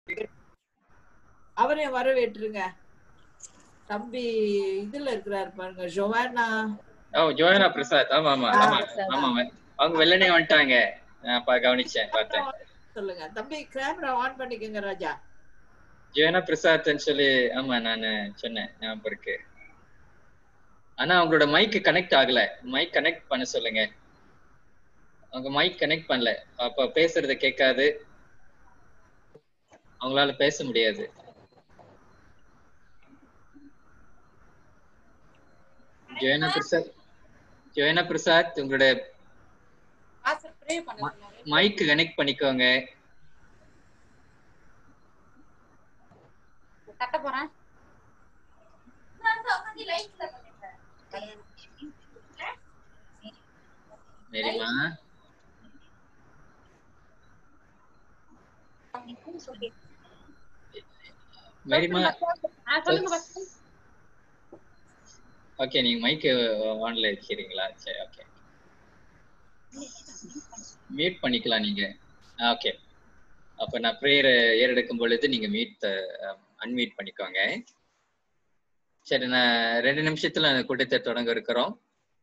அவரையும் வரவேற்றுங்க தம்பி இதுல இருக்கிறாரு பாருங்க ஜோவானா ஓ ஜோயனா பிரசாத் ஆமா ஆமா ஆமா ஆமா அவங்க வெள்ளனே வந்துட்டாங்க நான் பா- கவனிச்சேன் பார்த்தேன் சொல்லுங்க தம்பி கேமரா ஆன் பண்ணிக்கோங்க ராஜா ஜோயனா பிரசாத்னு சொல்லி ஆமா நான் சொன்னேன் ஞாபகம் இருக்கு ஆனா அவங்களோட மைக் கனெக்ட் ஆகல மைக் கனெக்ட் பண்ண சொல்லுங்க அவங்க மைக் கனெக்ட் பண்ணல அப்ப பேசுறத கேட்காது அவங்களால பேச முடியாது ஜோயனா பிரசாத் ஜோயனா பிரசாத் உங்களோட பாஸ்டர் ப்ரே பண்ணுங்க மைக் கனெக்ட் பண்ணிக்கோங்க கட்ட போறேன் மேரிமா மேரிமா ஆ, சொல்லுங்க பாஸ்டர் ஓகே நீங்க மைக் ஆன்ல வச்சிருக்கீங்களா சரி ஓகே மியூட் பண்ணிக்கலாம் நீங்க ஓகே அப்ப நான் ப்ரேயர் ஏறெடுக்கும் பொழுது நீங்க மியூட் அன்மியூட் பண்ணிக்கோங்க சரி நான் ரெண்டு நிமிஷத்துல அந்த கூட்டத்தை தொடங்க இருக்கிறோம்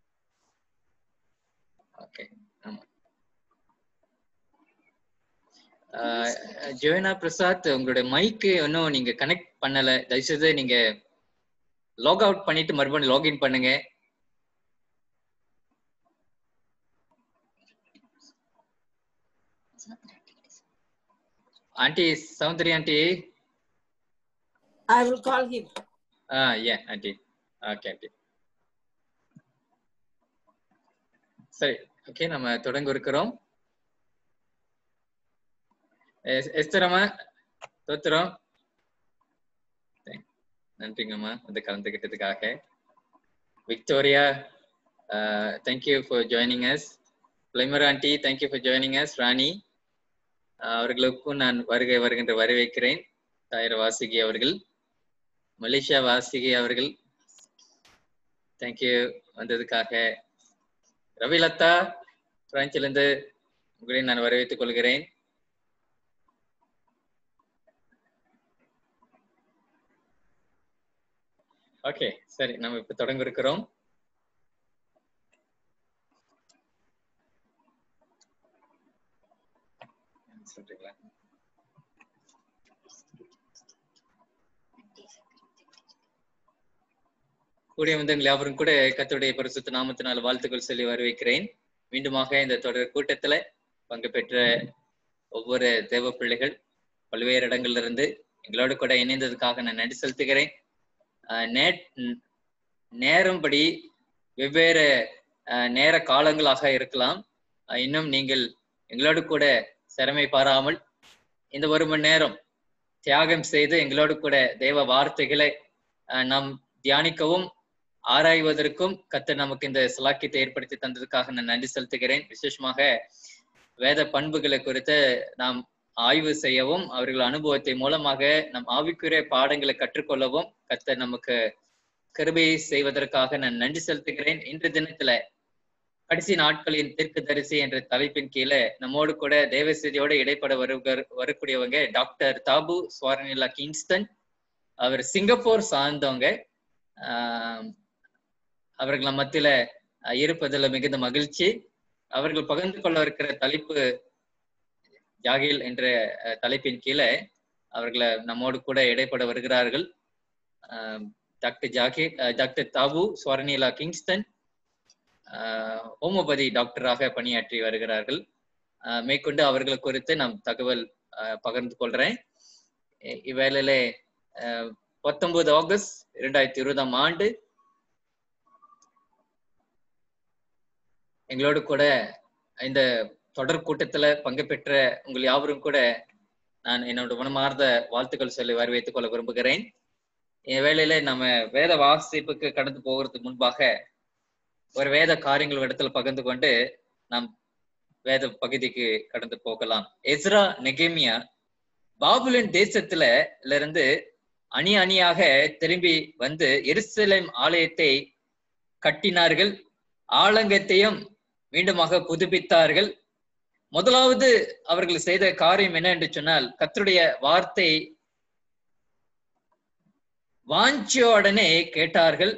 ஓகே ஆமா ஜோயனா பிரசாத் உங்களுடைய மைக்கு இன்னும் நீங்க கனெக்ட் பண்ணல தயவுசெய்து நீங்க லாக் அவுட் பண்ணிட்டு மறுபடியும் லாகின் பண்ணுங்க aunty Soundari aunty I will call him ஆ ஏன் ஆண்டி ஓகே ஆண்டி சரி ஓகே நம்ம தொடங்க இருக்கிறோம் எஸ்- எஸ்தரம்மா தோத்துறோம் நன்றிங்கம்மா வந்து கலந்துக்கிட்டதுக்காக Victoria thank you for joining us பிளைமர் aunty thank you for joining us Rani ஆஹ் அவர்களுக்கும் நான் வருகை வருகின்ற வரவேற்கிறேன் தாயர வாசுகி அவர்கள் மலேசியா வாசுகி அவர்கள் தேங்க்யூ வந்ததுக்காக ரவிலதா பிரான்சிலிருந்து உங்களை நான் வரவேற்றுக் கொள்கிறேன் ஓகே சரி நம்ம இப்ப தொடங்க இருக்கிறோம் சொல்றீங்களா கூடிய வந்தவங்கள் யாவரும் கூட கர்த்தருடைய பரிசுத்த நாமத்தினால் வாழ்த்துக்கள் சொல்லி வரவேற்கிறேன் மீண்டுமாக இந்த தொடர் கூட்டத்துல பங்கு பெற்ற ஒவ்வொரு தேவ பிள்ளைகள் பல்வேறு இடங்கள்ல இருந்து எங்களோடு கூட இணைந்ததுக்காக நான் நன்றி செலுத்துகிறேன் ஆஹ் நே- ந- நேரம்படி வெவ்வேறு ஆஹ் நேர காலங்களாக இருக்கலாம் ஆஹ் இன்னும் நீங்கள் எங்களோடு கூட சிறமை பாராமல் இந்த ஒரு மணி நேரம் தியாகம் செய்து எங்களோடு கூட தேவ வார்த்தைகளை ஆஹ் நாம் தியானிக்கவும் ஆராய்வதற்கும் கர்த்தர் நமக்கு இந்த சிலாக்கியத்தை ஏற்படுத்தி தந்ததுக்காக நான் நன்றி செலுத்துகிறேன் விசேஷமாக வேத பண்புகளை குறித்து நாம் ஆய்வு செய்யவும் அவர்கள் அனுபவத்தை மூலமாக நம் ஆவிக்குரிய பாடங்களை கற்றுக்கொள்ளவும் கர்த்தர் நமக்கு கிருபையை செய்வதற்காக நான் நன்றி செலுத்துகிறேன் இன்று தினத்துல கடைசி நாட்களின் தீர்க்கதரிசி என்ற தலைப்பின் கீழே நம்மோடு கூட தேவசெய்தியோட இடைப்பட வருகிற வரக்கூடியவங்க டாக்டர் தாபு சுவாரனிலா கிங்ஸ்டன் அவர் சிங்கப்பூர் சார்ந்தவங்க ஆஹ் அவர்கள் நம்ம மத்தியில அஹ், இருப்பதுல மிகுந்த மகிழ்ச்சி அவர்கள் பகிர்ந்து கொள்ள இருக்கிற தலைப்பு ஜாகில் என்ற அஹ், தலைப்பின் கீழே அவர்களை நம்மோடு கூட இடைப்பட வருகிறார்கள் ஆஹ், டாக்டர் ஜாகிர் அஹ், டாக்டர் தாபு சுவர்ணிலா கிங்ஸ்டன் ஆஹ், ஹோமியோபதி டாக்டராக பணியாற்றி வருகிறார்கள் ஆஹ், மேற்கொண்டு அவர்கள் குறித்து நாம் தகவல் ஆஹ், பகிர்ந்து கொள்றேன் இ- இவ்வேளையிலே ஆஹ், பத்தொன்பது ஆகஸ்ட் இரண்டாயிரத்தி இருபதாம் ஆண்டு எங்களோடு கூட இந்த தொடர் கூட்டத்துல பங்கு பெற்ற உங்கள் யாவரும் கூட நான் என்னோட மனமார்ந்த வாழ்த்துக்கள் சொல்லி வரவேற்றுக் கொள்ள விரும்புகிறேன் என் வேளையில நம்ம வேத வாசிப்புக்கு கடந்து போகிறதுக்கு முன்பாக ஒரு வேத காரியங்கள் இடத்துல பகிர்ந்து கொண்டு நாம் வேத பகுதிக்கு கடந்து போகலாம் எஸ்ரா நெகேமியா பாபுலின் தேசத்துல இருந்து அணி அணியாக திரும்பி வந்து எருசலேம் ஆலயத்தை கட்டினார்கள் ஆலங்கத்தையும் மீண்டுமாக புதுப்பித்தார்கள் முதலாவது அவர்கள் செய்த காரியம் என்ன என்று சொன்னால் கர்த்தருடைய வார்த்தை வாஞ்சியோடனே கேட்டார்கள்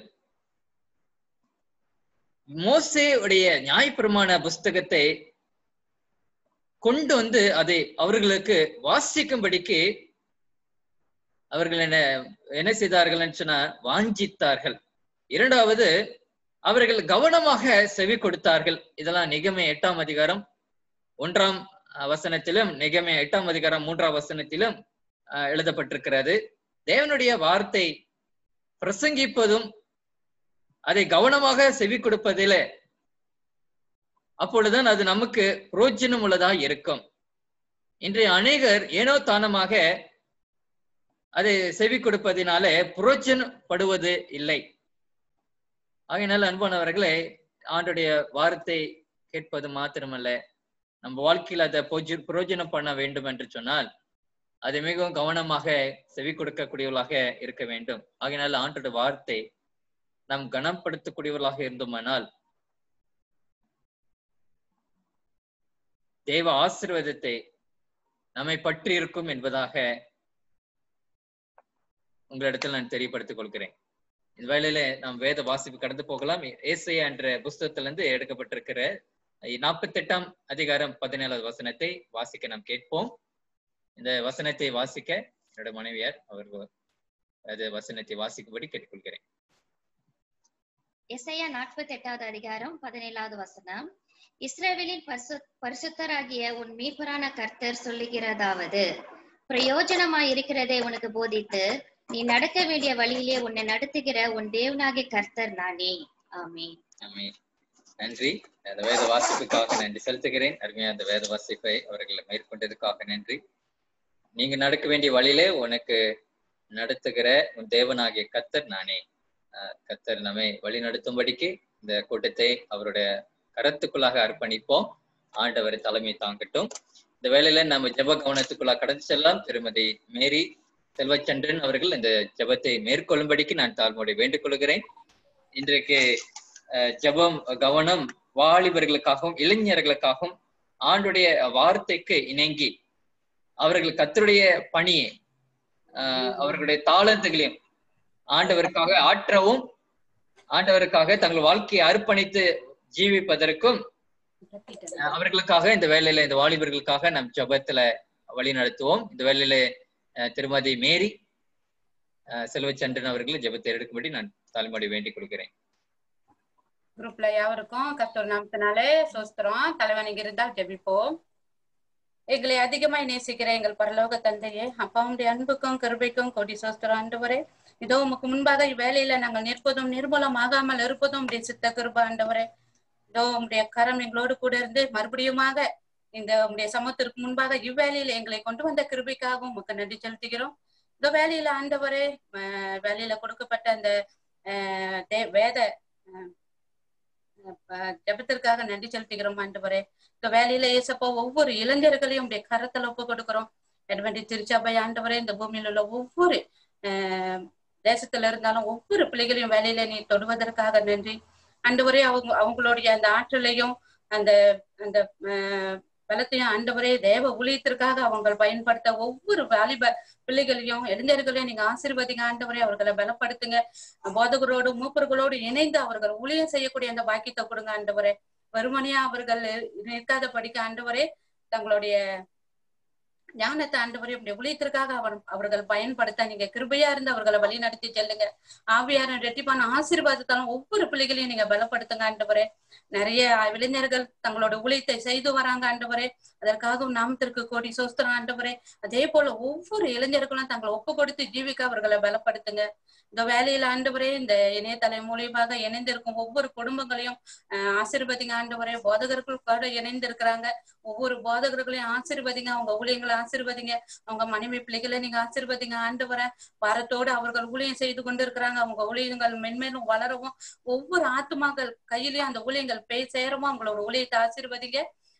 மோசேவுடைய நியாயப்பிரமாண புஸ்தகத்தை கொண்டு வந்து அதை அவர்களுக்கு வாசிக்கும்படிக்கு அவர்கள் என்ன என்ன செய்தார்கள் சொன்னா வாஞ்சித்தார்கள் இரண்டாவது அவர்கள் கவனமாக செவி கொடுத்தார்கள் இதெல்லாம் நிகமே எட்டாம் அதிகாரம் ஒன்றாம் அஹ், வசனத்திலும் நிகமே எட்டாம் அதிகாரம் மூன்றாம் வசனத்திலும் அஹ், எழுதப்பட்டிருக்கிறது தேவனுடைய வார்த்தை பிரசங்கிப்பதும் அதை கவனமாக செவி கொடுப்பதிலே அப்பொழுதுதான் அது நமக்கு புரோஜனம் உள்ளதா இருக்கும் இன்றைய அநேகர் ஏனோ தானமாக அதை செவி கொடுப்பதினாலே புரோஜனப்படுவது இல்லை ஆகையினால் அன்பானவர்களே ஆண்டுடைய வார்த்தை கேட்பது மாத்திரமல்ல நம்ம வாழ்க்கையில் அதை பொஜி- புரோஜனம் பண்ண வேண்டும் என்று சொன்னால் அதை மிகவும் கவனமாக செவி கொடுக்கக்கூடியவர்களாக இருக்க வேண்டும் ஆகையினால் ஆண்டோட வார்த்தை நாம் கனப்படுத்தக்கூடியவர்களாக இருந்தோமானால் தேவ ஆசீர்வாதத்தை நம்மை பற்றி இருக்கும் என்பதாக உங்களிடத்தில் நான் தெரியப்படுத்திக் கொள்கிறேன் இந்த வேளையில நாம் வேத வாசிப்பு கடந்து போகலாம் ஏசையா என்ற புஸ்தகத்திலிருந்து எடுக்கப்பட்டிருக்கிற நாற்பத்தி எட்டாம் அதிகாரம் பதினேழாவது வசனத்தை வாசிக்க நாம் கேட்போம் இந்த வசனத்தை வாசிக்க என்னோட மனைவியார் அவர் அது வசனத்தை வாசிக்கும்படி கேட்டுக்கொள்கிறேன் எஸ்ஐயா நாற்பத்தி எட்டாவது அதிகாரம் பதினேழாவது வசனம் இஸ்ரவேலின் பரிசு பரிசுத்தராகிய உன் மீட்பரான கர்த்தர் சொல்லுகிறதாவது பிரயோஜனமாய் இருக்கிறதை உனக்கு போதித்து நீ நடக்க வேண்டிய வழியிலே உன்னை நடத்துகிற உன் தேவனாகிய கர்த்தர் நானே ஆமென் ஆமென். நன்றி அந்த வேத வாசிப்புக்காக நன்றி செலுத்துகிறேன் அருமையா அந்த வேத வாசிப்பை அவர்கள் மேற்கொண்டதுக்காக நன்றி நீங்க நடக்க வேண்டிய வழியிலே உனக்கு நடத்துகிற உன் தேவனாகிய கத்தர் நானே ஆஹ் கத்தர் நம்மை வழி நடத்தும்படிக்கு இந்த கூட்டத்தை அவருடைய கரத்துக்குள்ளாக அர்ப்பணிப்போம் ஆண்டவர் தலைமை தாங்கட்டும் இந்த வேளையில நம்ம ஜெப கவனத்துக்குள்ளா கடந்து செல்லலாம் திருமதி மேரி செல்வச்சந்திரன் அவர்கள் இந்த ஜெபத்தை மேற்கொள்ளும்படிக்கு நான் தாழ்மையோடு வேண்டிக் கொள்கிறேன் இன்றைக்கு அஹ், ஜெபம் கவனம் வாலிபர்களுக்காகவும் இளைஞர்களுக்காகவும் ஆண்டுடைய வார்த்தைக்கு இணங்கி அவர்கள் கத்தருடைய பணியை ஆஹ், அவர்களுடைய தாளந்துகளையும் ஆண்டவருக்காக ஆற்றவும் ஆண்டவருக்காக தங்கள் வாழ்க்கையை அர்ப்பணித்து ஜீவிப்பதற்கும் அஹ், அவர்களுக்காக இந்த வேலையில இந்த வாலிபர்களுக்காக நம் ஜெபத்துல வழி நடத்துவோம் இந்த வேலையில அஹ், திருமதி மேரி அஹ், செல்வச்சந்திரன் அவர்கள் ஜெபத்தை எடுக்கும்படி நான் தலைமுறை வேண்டிக் கொள்கிறேன் குரூப்ல யாவருக்கும் கர்த்தர் நாமத்தினாலே சோஸ்திரம் தலைவனிங்க இருந்தால் ஜெபிப்போம் எங்களை அதிகமாய் நேசிக்கிற எங்கள் பரலோக தந்தையே அப்பாவுடைய அன்புக்கும் கருபைக்கும் கொடி சோஸ்திரம் ஆண்டவரே இதோ உமக்கு முன்பாக இவ்வேளையில நாங்கள் நிற்பதும் நிர்மூலமாகாமல் இருப்பதும் உடைய சித்த கிருப ஆண்டவரே இதோ உம்முடைய கரம் எங்களோடு கூட இருந்து மறுபடியுமாக இந்த உம்முடைய சமூகத்திற்கு முன்பாக இவ்வேளையில எங்களை கொண்டு வந்த கிருபைக்காகவும் உமக்கு நன்றி செலுத்துகிறோம் இந்த வேலையில ஆண்டவரே அஹ் வேலையில கொடுக்கப்பட்ட அந்த அஹ் தே- வேத அஹ் அஹ் ஜெபத்திற்காக நன்றி செலுத்துகிறோம் ஆண்டவரே இந்த வேலையில ஏசப்பா ஒவ்வொரு இளைஞர்களையும் உடைய கரத்துல ஒப்பு கொடுக்கிறோம் எட்வெண்டி திருச்சபை ஆண்டவரே இந்த பூமியில உள்ள ஒவ்வொரு அஹ் தேசத்துல இருந்தாலும் ஒவ்வொரு பிள்ளைகளையும் வேலையில நீ தொடுவதற்காக நன்றி ஆண்டவரே அவங்க அவங்களுடைய அந்த ஆற்றலையும் அந்த அந்த அஹ், பலத்தையும் ஆண்டவரே தேவ ஊழியத்திற்காக அவங்க பயன்படுத்த ஒவ்வொரு வாலிப பிள்ளைகளையும் இளைஞர்களையும் நீங்க ஆசீர்வதிங்க ஆண்டவரே அவர்களை பலப்படுத்துங்க போதகரோடு மூப்பர்களோடு இணைந்து அவர்கள் ஊழியம் செய்யக்கூடிய அந்த பாக்கியத்தை கொடுங்க ஆண்டவரே வெறுமனையா அவர்கள் நிற்காத படிக்க ஆண்டவரே தங்களுடைய ஞானத்தை ஆண்டவரே உடைய ஊழியத்திற்காக அவர் அவர்கள் பயன்படுத்த நீங்க கிருபையா இருந்து அவர்களை வழி நடத்தி செல்லுங்க ஆவியாரின் ரெட்டிப்பான ஆசீர்வாதத்தாலும் ஒவ்வொரு பிள்ளைகளையும் நீங்க பலப்படுத்துங்க ஆண்டவரே நிறைய இளைஞர்கள் தங்களோட ஊழியத்தை செய்து வராங்க ஆண்டவரே அதற்காக நாமத்திற்கு கோடி சோஸ்திரம் ஆண்டவரே அதே போல ஒவ்வொரு இளைஞர்களும் தங்களை ஒப்பு கொடுத்து ஜீவிக்க அவர்களை பலப்படுத்துங்க இந்த வேலையில ஆண்டவரே இந்த இணையதள மூலியமாக இணைந்திருக்கும் ஒவ்வொரு குடும்பங்களையும் ஆஹ் ஆசீர்வதிங்க ஆண்டவரே போதகர்கள் கூட இணைந்து இருக்கிறாங்க ஒவ்வொரு போதகர்களையும் ஆசீர்வதிங்க அவங்க ஊழியங்களை ஆசீர்வதிங்க அவங்க மனைவி பிள்ளைகளை நீங்க ஆசீர்வதிங்க ஆண்டவரை வாரத்தோடு அவர்கள் ஊழியம் செய்து கொண்டு இருக்கிறாங்க அவங்க ஊழியங்கள் மென்மேலும் வளரவும் ஒவ்வொரு ஆத்துமாக்கள் கையிலயும் அந்த ஊழியங்கள் பேய் சேரவும் அவங்களோட ஊழியத்தை ஆசீர்வதிங்க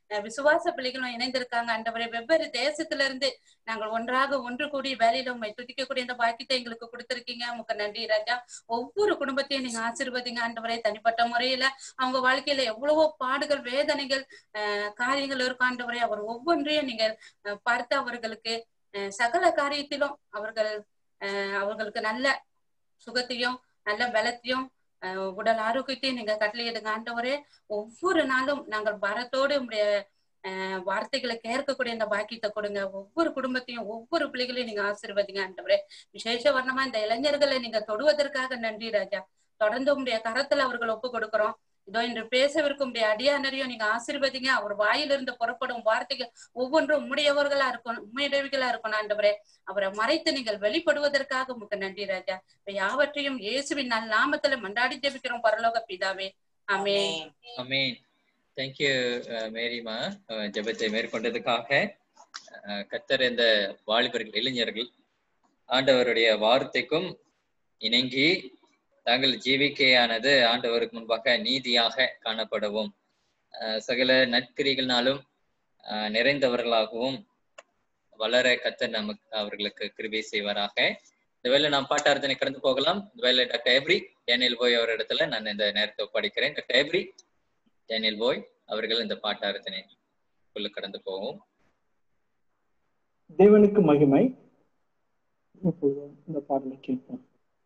அஹ் விசுவாச பிள்ளைகளும் இணைந்திருக்காங்க ஆண்டவரே வெவ்வேறு தேசத்துல இருந்து நாங்கள் ஒன்றாக ஒன்று கூடி வேலையில உண்மை துதிக்கக்கூடிய இந்த பாக்கியத்தை எங்களுக்கு கொடுத்திருக்கீங்க உமக்கு நன்றி ராஜா ஒவ்வொரு குடும்பத்தையும் நீங்க ஆசீர்வதிங்க ஆண்டவரே தனிப்பட்ட முறையில அவங்க வாழ்க்கையில எவ்வளவோ பாடுகள் வேதனைகள் அஹ் காரியங்கள் இருக்கும் ஆண்டவரே அவர் ஒவ்வொன்றையும் நீங்க அஹ் பார்த்து அவர்களுக்கு அஹ் சகல காரியத்திலும் அவர்கள் அஹ் அவர்களுக்கு நல்ல சுகத்தையும் நல்ல பலத்தையும் அஹ் உடல் ஆரோக்கியத்தையும் நீங்க கட்டளையிடுங்க ஆண்டவரே ஒவ்வொரு நாளும் நாங்கள் வரத்தோடு உங்களுடைய அஹ் வார்த்தைகளை கேட்கக்கூடிய இந்த பாக்கியத்தை கொடுங்க ஒவ்வொரு குடும்பத்தையும் ஒவ்வொரு பிள்ளைகளையும் நீங்க ஆசீர்வதிங்க ஆண்டவரே விசேஷ வர்ணமா இந்த இளைஞர்களை நீங்க தொடுவதற்காக நன்றி ராஜா தொடர்ந்து உங்களுடைய கரத்துல அவர்கள் ஒப்பு கொடுக்கிறோம் இதோ இன்று பேசவிருக்கும் உடைய அடியானரையும் நீங்க ஆசீர்வதிங்க அவர் வாயிலிருந்து புறப்படும் வார்த்தைகள் ஒவ்வொன்றும் உம்முடையவர்களா இருக்கணும் உண்மையுடையவர்களா இருக்கணும் ஆண்டவரே அவரை மறைத்து நீங்கள் வெளிப்படுவதற்காக உமக்கு நன்றி ராஜா இப்ப யாவற்றையும் இயேசுவின் நல் நாமத்துல மண்டாடி ஜெபிக்கிறோம் பரலோக பிதாவே ஆமென் அமீன் தேங்க்யூ மேரிமா அஹ், ஜெபத்தை மேற்கொண்டதுக்காக அஹ், கத்தர் இந்த வாலிபர்கள் இளைஞர்கள் ஆண்டவருடைய வார்த்தைக்கும் இணங்கி தங்கள் ஜீவிக்கையானது ஆண்டவருக்கு முன்பாக நீதியாக காணப்படவும் அஹ், சகல நற்கிரிகள்னாலும் அஹ், நிறைந்தவர்களாகவும் வளர கத்தர் நமக்கு அவர்களுக்கு கிருபை செய்வாராக இந்த வேலை நாம் பாட்டார்த்தனை கடந்து போகலாம் இந்த வேலை டாக்டர் எப்ரி டேனியல் போய் அவர் இடத்துல நான் இந்த நேரத்தை படிக்கிறேன் டாக்டர் எப்ரி டேனியல் போய் அவர்கள் இந்த பாட்டார்த்தனை உள்ள கடந்து போவோம் தேவனுக்கு மகிமை இப்போது இந்த பாடலை கேட்போம்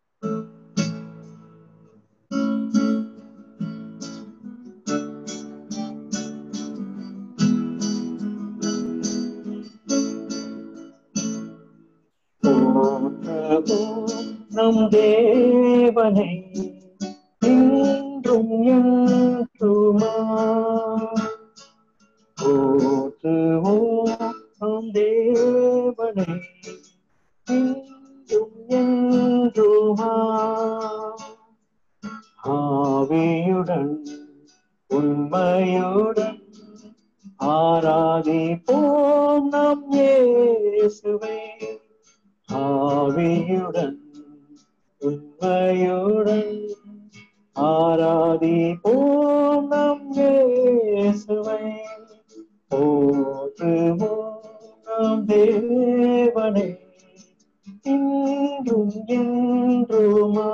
போற்றுவோம் நம் தேவனை இன்றும் என்றுமா போற்றுவோம் நம் தேவனை இன்றும் என்றுமா ஆவியுடன் உண்மையுடன் ஆராதிப்போம் நம் இயேசுவை ஆவியுடன் உண்மையுடன் ஆராதிப்போம் நம் இயேசுவை போற்றுவோம் நம் தேவனை இன்றும் என்றுமா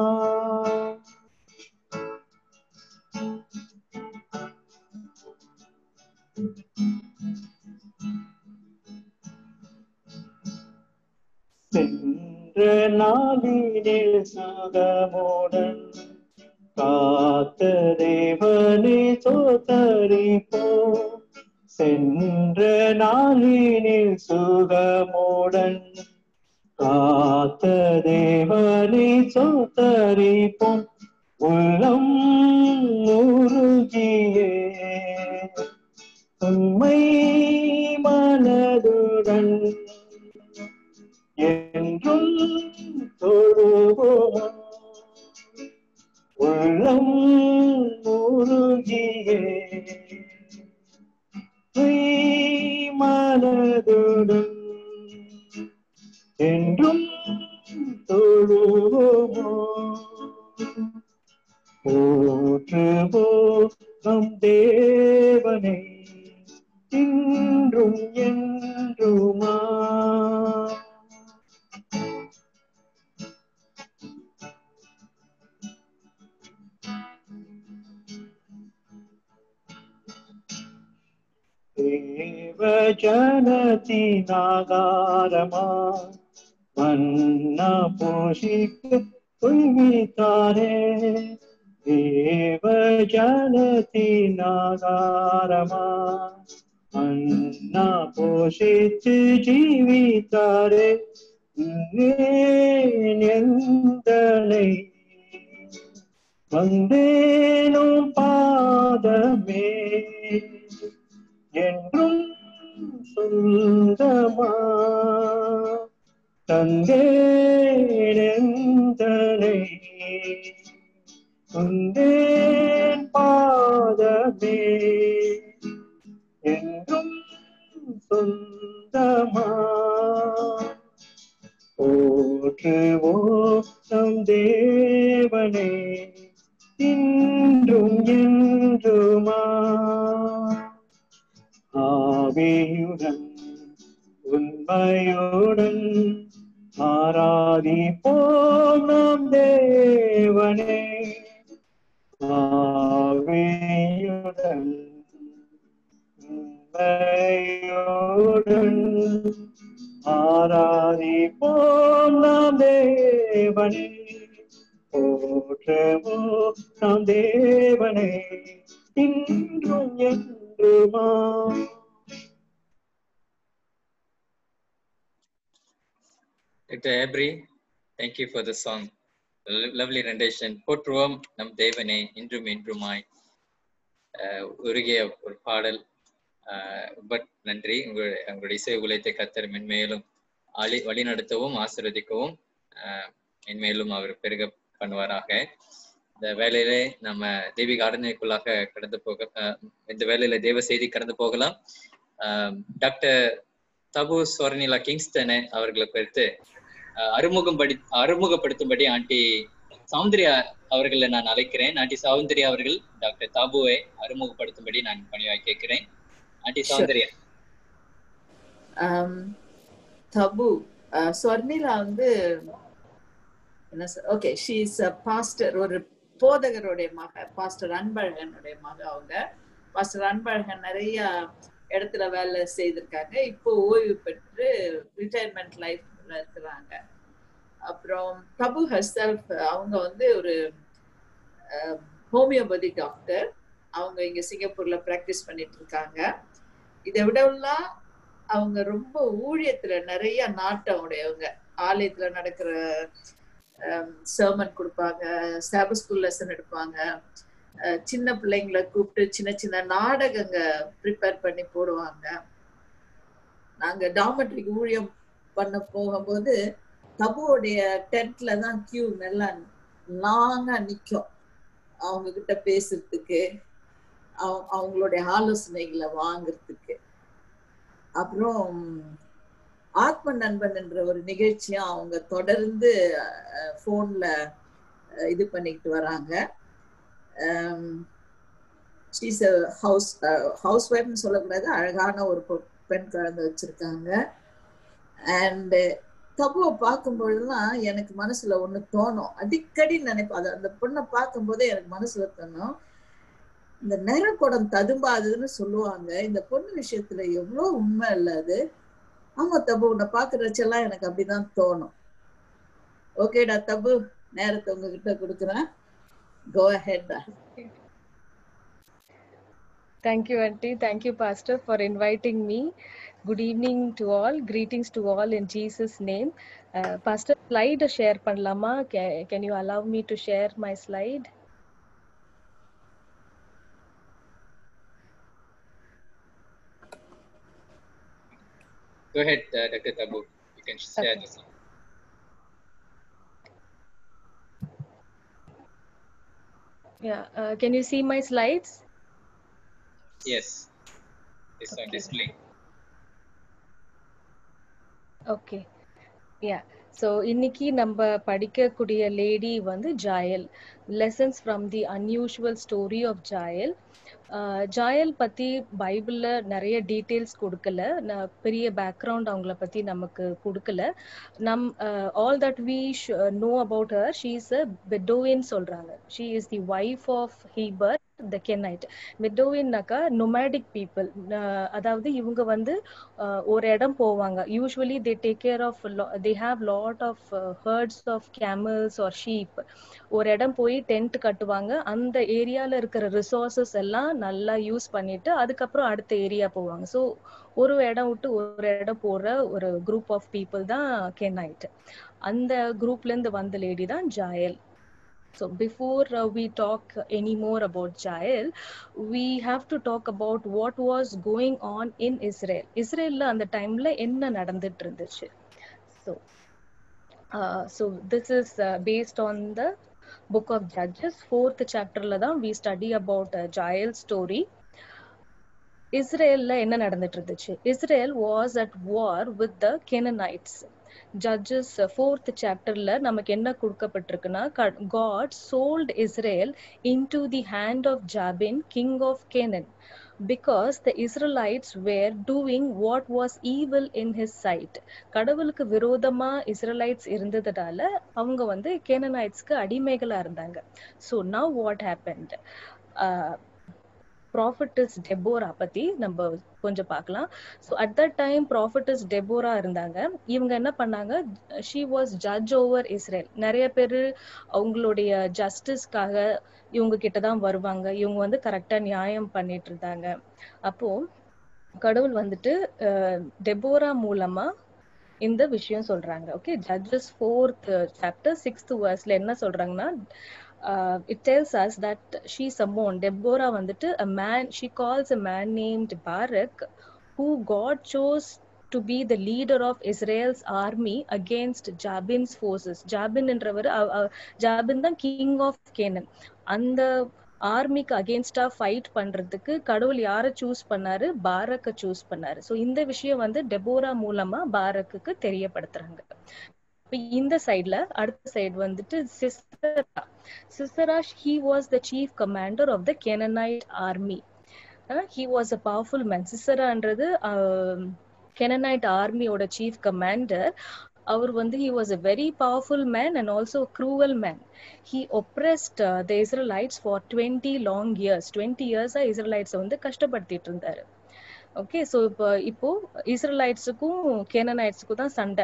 சென்ற நாளினில் சுகமுடன் காத்த தேவனை சோதரிப்போ சென்ற நாளினில் சுகமுடன் காத்த தேவனை சோதரிப்போம் உள்ளம் உருகியே உண்மை மனதுடன் என்றும் தொழுவோம் உள்ளம் உருகியே பொய் மனதுடன் என்றும் தொழுவோமோ போற்றுவோ நம் தேவனை இன்றும் என்றுமா தேவ ஜனத்தினாகாரமா மன்னா போஷிக்க துய்வித்தாரே தேவ ஜனத்தினாகாரமா மன்னா போஷித்து ஜீவித்தாரே எந்தனை வந்தேனும் பாதமே என்றும் சொந்தமா தந்தேனெந்தனை உந்தேன் பாதமே என்றும் சொந்தமா போற்றுவோ நம் தேவனே இன்றும் என்றுமா ஆராதிப்போம் நம் தேவனே ஆவியுடன் உண்மையுடன் ஆராதிப்போம் நாம் தேவனே போற்றவோம் நாம் தேவனே இன்றும் என்றுமா Dr. Abri, thank you for the song. Lo- Lovely rendition. போற்றுவோம் நம் தேவனே இன்றும் இன்றுமாய் அஹ் உருகிய ஒரு பாடல் அஹ் பட் நன்றி உங்களுடைய உங்களுடைய இசை உலகத்தை கத்தர் மென்மேலும் அழி வழிநடத்தவும் ஆசீர்வதிக்கவும் அஹ் மென்மேலும் அவர் பெருக பண்ணுவாராக இந்த வேலையிலே நம்ம தெய்வீக ஆராதனைக்குள்ளாக கடந்து போக அஹ் இந்த வேலையில தேவ செய்தி கடந்து போகலாம் அஹ் டாக்டர் தபு ஸ்வர்ணிலா கிங்ஸ்டன் அவர்களை குறித்து அஹ் அறிமுகம் படி அறிமுகப்படுத்தும்படி ஆண்டி சௌந்தர்யா அவர்களை நான் அழைக்கிறேன் ஆண்டி சௌந்தர்யா அவர்கள் டாக்டர் தாபுவை அறிமுகப்படுத்தும்படி நான் பணிவாய் கேட்கிறேன் aunty Sure. Soundarya um, Tabu uh, Swarnila வந்து என்ன okay she is a pastor ஒரு போதகருடைய மக பாஸ்டர் அன்பழகனுடைய மக அவங்க பாஸ்டர் அன்பழகன் நிறைய இடத்துல வேலை செய்திருக்காங்க இப்போ ஓய்வு பெற்று ரிட்டையர்மெண்ட் லைஃப்ல இருக்கிறாங்க அப்புறம் தபு ஹர்செல்ஃப் அவங்க வந்து ஒரு ஹோமியோபதி டாக்டர் அவங்க இங்க சிங்கப்பூர்ல பிராக்டிஸ் பண்ணிட்டு இருக்காங்க இதை விடலாம் அவங்க ரொம்ப ஊழியத்துல நிறைய நாட்டம் உடையவங்க ஆலயத்துல நடக்கிற சர்மன் கொடுப்பாங்க சாப ஸ்கூல் லெசன் எடுப்பாங்க அஹ் சின்ன பிள்ளைங்களை கூப்பிட்டு சின்ன சின்ன நாடகங்க ப்ரிப்பேர் பண்ணி போடுவாங்க நாங்க டாமெட்ரிக்கு ஊழியம் பண்ண போகும்போது தபுவோடைய டென்ட்ல தான் கியூ நல்லா லாங்கா நிக்கும் அவங்க கிட்ட பேசுறதுக்கு அவங்க- அவங்களுடைய ஆலோசனைகளை வாங்குறதுக்கு அப்புறம் ஆத்ம நண்பன் என்ற ஒரு நிகழ்ச்சியும் அவங்க தொடர்ந்து ஃபோன்ல இது பண்ணிக்கிட்டு வராங்க ஷீஸ் ஹவுஸ் ஹவுஸ் ஒய்ஃப்னு சொல்லக்கூடாது அழகான ஒரு பொ- பெண் குழந்தை வச்சிருக்காங்க அண்ட் தப்புவை பார்க்கும்பொழுதுலாம் எனக்கு மனசுல ஒண்ணு தோணும் அடிக்கடி நினைப்பேன் அது அந்த பொண்ணை பார்க்கும்போதே எனக்கு மனசுல தோணும் இந்த நிறக்குடம் ததும்பாதுன்னு சொல்லுவாங்க இந்த பொண்ணு விஷயத்துல எவ்வளவு உண்மை இல்ல அது ஆமா தபு உன்னை பாக்குறச்செல்லாம் எனக்கு அப்படிதான் தோணும் ஓகேடா தபு நேரத்தை உங்ககிட்ட கொடுக்குறேன் go ahead Thank you, Auntie. Thank you, Pastor, for inviting me. Good evening to all. Greetings to all in Jesus' name. Uh, Pastor, slide share பண்ணலாமா? Can, can you allow me to share my slide? Go ahead, uh, Dr. Tabu. You can share Okay. this. Yeah. Uh, can you see my slides? Yes. It's on Okay. display. Okay ya so இன்னைக்கு நம்ம படிக்கக்கூடிய lady வந்து Jael lessons from the unusual story of Jael Jael பத்தி பைபிள்ல நிறைய details கொடுக்கல நான் பெரிய பேக்ரவுண்ட் அவங்கள பத்தி நமக்கு கொடுக்கல நம் all that we know about her she is a Bedouin சொல்றாங்க she is the wife of Heber the Kenite மெடோவின்னாக்கா நொமேடிக் பீப்புள் அதாவது இவங்க வந்து uh, ஒரு இடம் போவாங்க usually they take care of they have lot of herds of camels or sheep ஒரு இடம் போய் டென்ட் கட்டுவாங்க அந்த ஏரியால இருக்கிற ரிசோர்சஸ் எல்லாம் நல்லா யூஸ் பண்ணிட்டு அதுக்கப்புறம் அடுத்த ஏரியா போவாங்க ஸோ ஒரு இடம் விட்டு ஒரு இடம் போற ஒரு குரூப் ஆஃப் பீப்புள் தான் கெனைட் அந்த குரூப்ல இருந்து வந்த லேடி தான் Jael So before uh, we talk any more about Jael, we have to talk about what was going on in Israel. இஸ்ரேல்ல அந்த டைம்ல என்ன நடந்துட்டு இருந்துச்சு So, uh, so this is uh, based on the book of Judges, fourth chapterல தான் we study about uh, Jael story. இஸ்ரேல்ல என்ன நடந்துட்டு இருந்துச்சு Israel was at war with the Canaanites Judges fourth சாப்டர்ல நமக்கு என்ன கொடுக்கப்பட்டிருக்குன்னா God sold Israel into the hand of Jabin king of Canaan because the Israelites were doing what was evil in his sight கடவுளுக்கு விரோதமா Israelites இருந்ததுனால அவங்க வந்து கேனனைட்ஸ்க்கு அடிமைகளா இருந்தாங்க so now what happened prophetess Deborah பத்தி நம்ம கொஞ்சம் பார்க்கலாம் so at that time prophetess Deborah இருந்தாங்க இவங்க என்ன பண்ணாங்க she was judge over Israel நிறைய பேர் அவங்களுடைய ஜஸ்டிஸ்க்காக இவங்க கிட்ட தான் வருவாங்க இவங்க வந்து கரெக்டா நியாயம் பண்ணிட்டு இருந்தாங்க அப்போ கடவுள் வந்துட்டு டெபோரா மூலமா இந்த விஷயம் சொல்றாங்க okay Judges fourth chapter sixth வேர்ஸ்ல என்ன சொல்றாங்கன்னா uh, it tells us that she summoned Deborah வந்துட்டு a man she calls a man named Barak who God chose to be the leader of Israel's army against Jabin's forces Jabin என்றவர் ஜாபின் தான் king of Canon அந்த ஆர்மிக்கு அகேன்ஸ்டா fight பண்றதுக்கு கடவுள் யாரை choose பண்ணாரு பாரக்க choose பண்ணாரு so இந்த விஷயம் வந்து டெபோரா மூலமா பாரக்குக்கு தெரியப்படுத்துறாங்க இந்த சைட்ல அடுத்த சைடு வந்துட்டு Sisera Sisera he was the chief commander of the Canaanite army he was a powerful man சிஸ்டரான்றது கெனனைட் ஆர்மியோட சீஃப் கமாண்டர் அவர் வந்து he was a very powerful man and also cruel man he oppressed the Israelites for twenty long years twenty இயர்ஸா இஸ்ரலைட்ஸை வந்து கஷ்டப்படுத்திட்டு இருந்தாரு okay so இப்போ இப்போ இஸ்ரலைட்ஸுக்கும் கேனனைட்ஸுக்கும் தான் சண்டை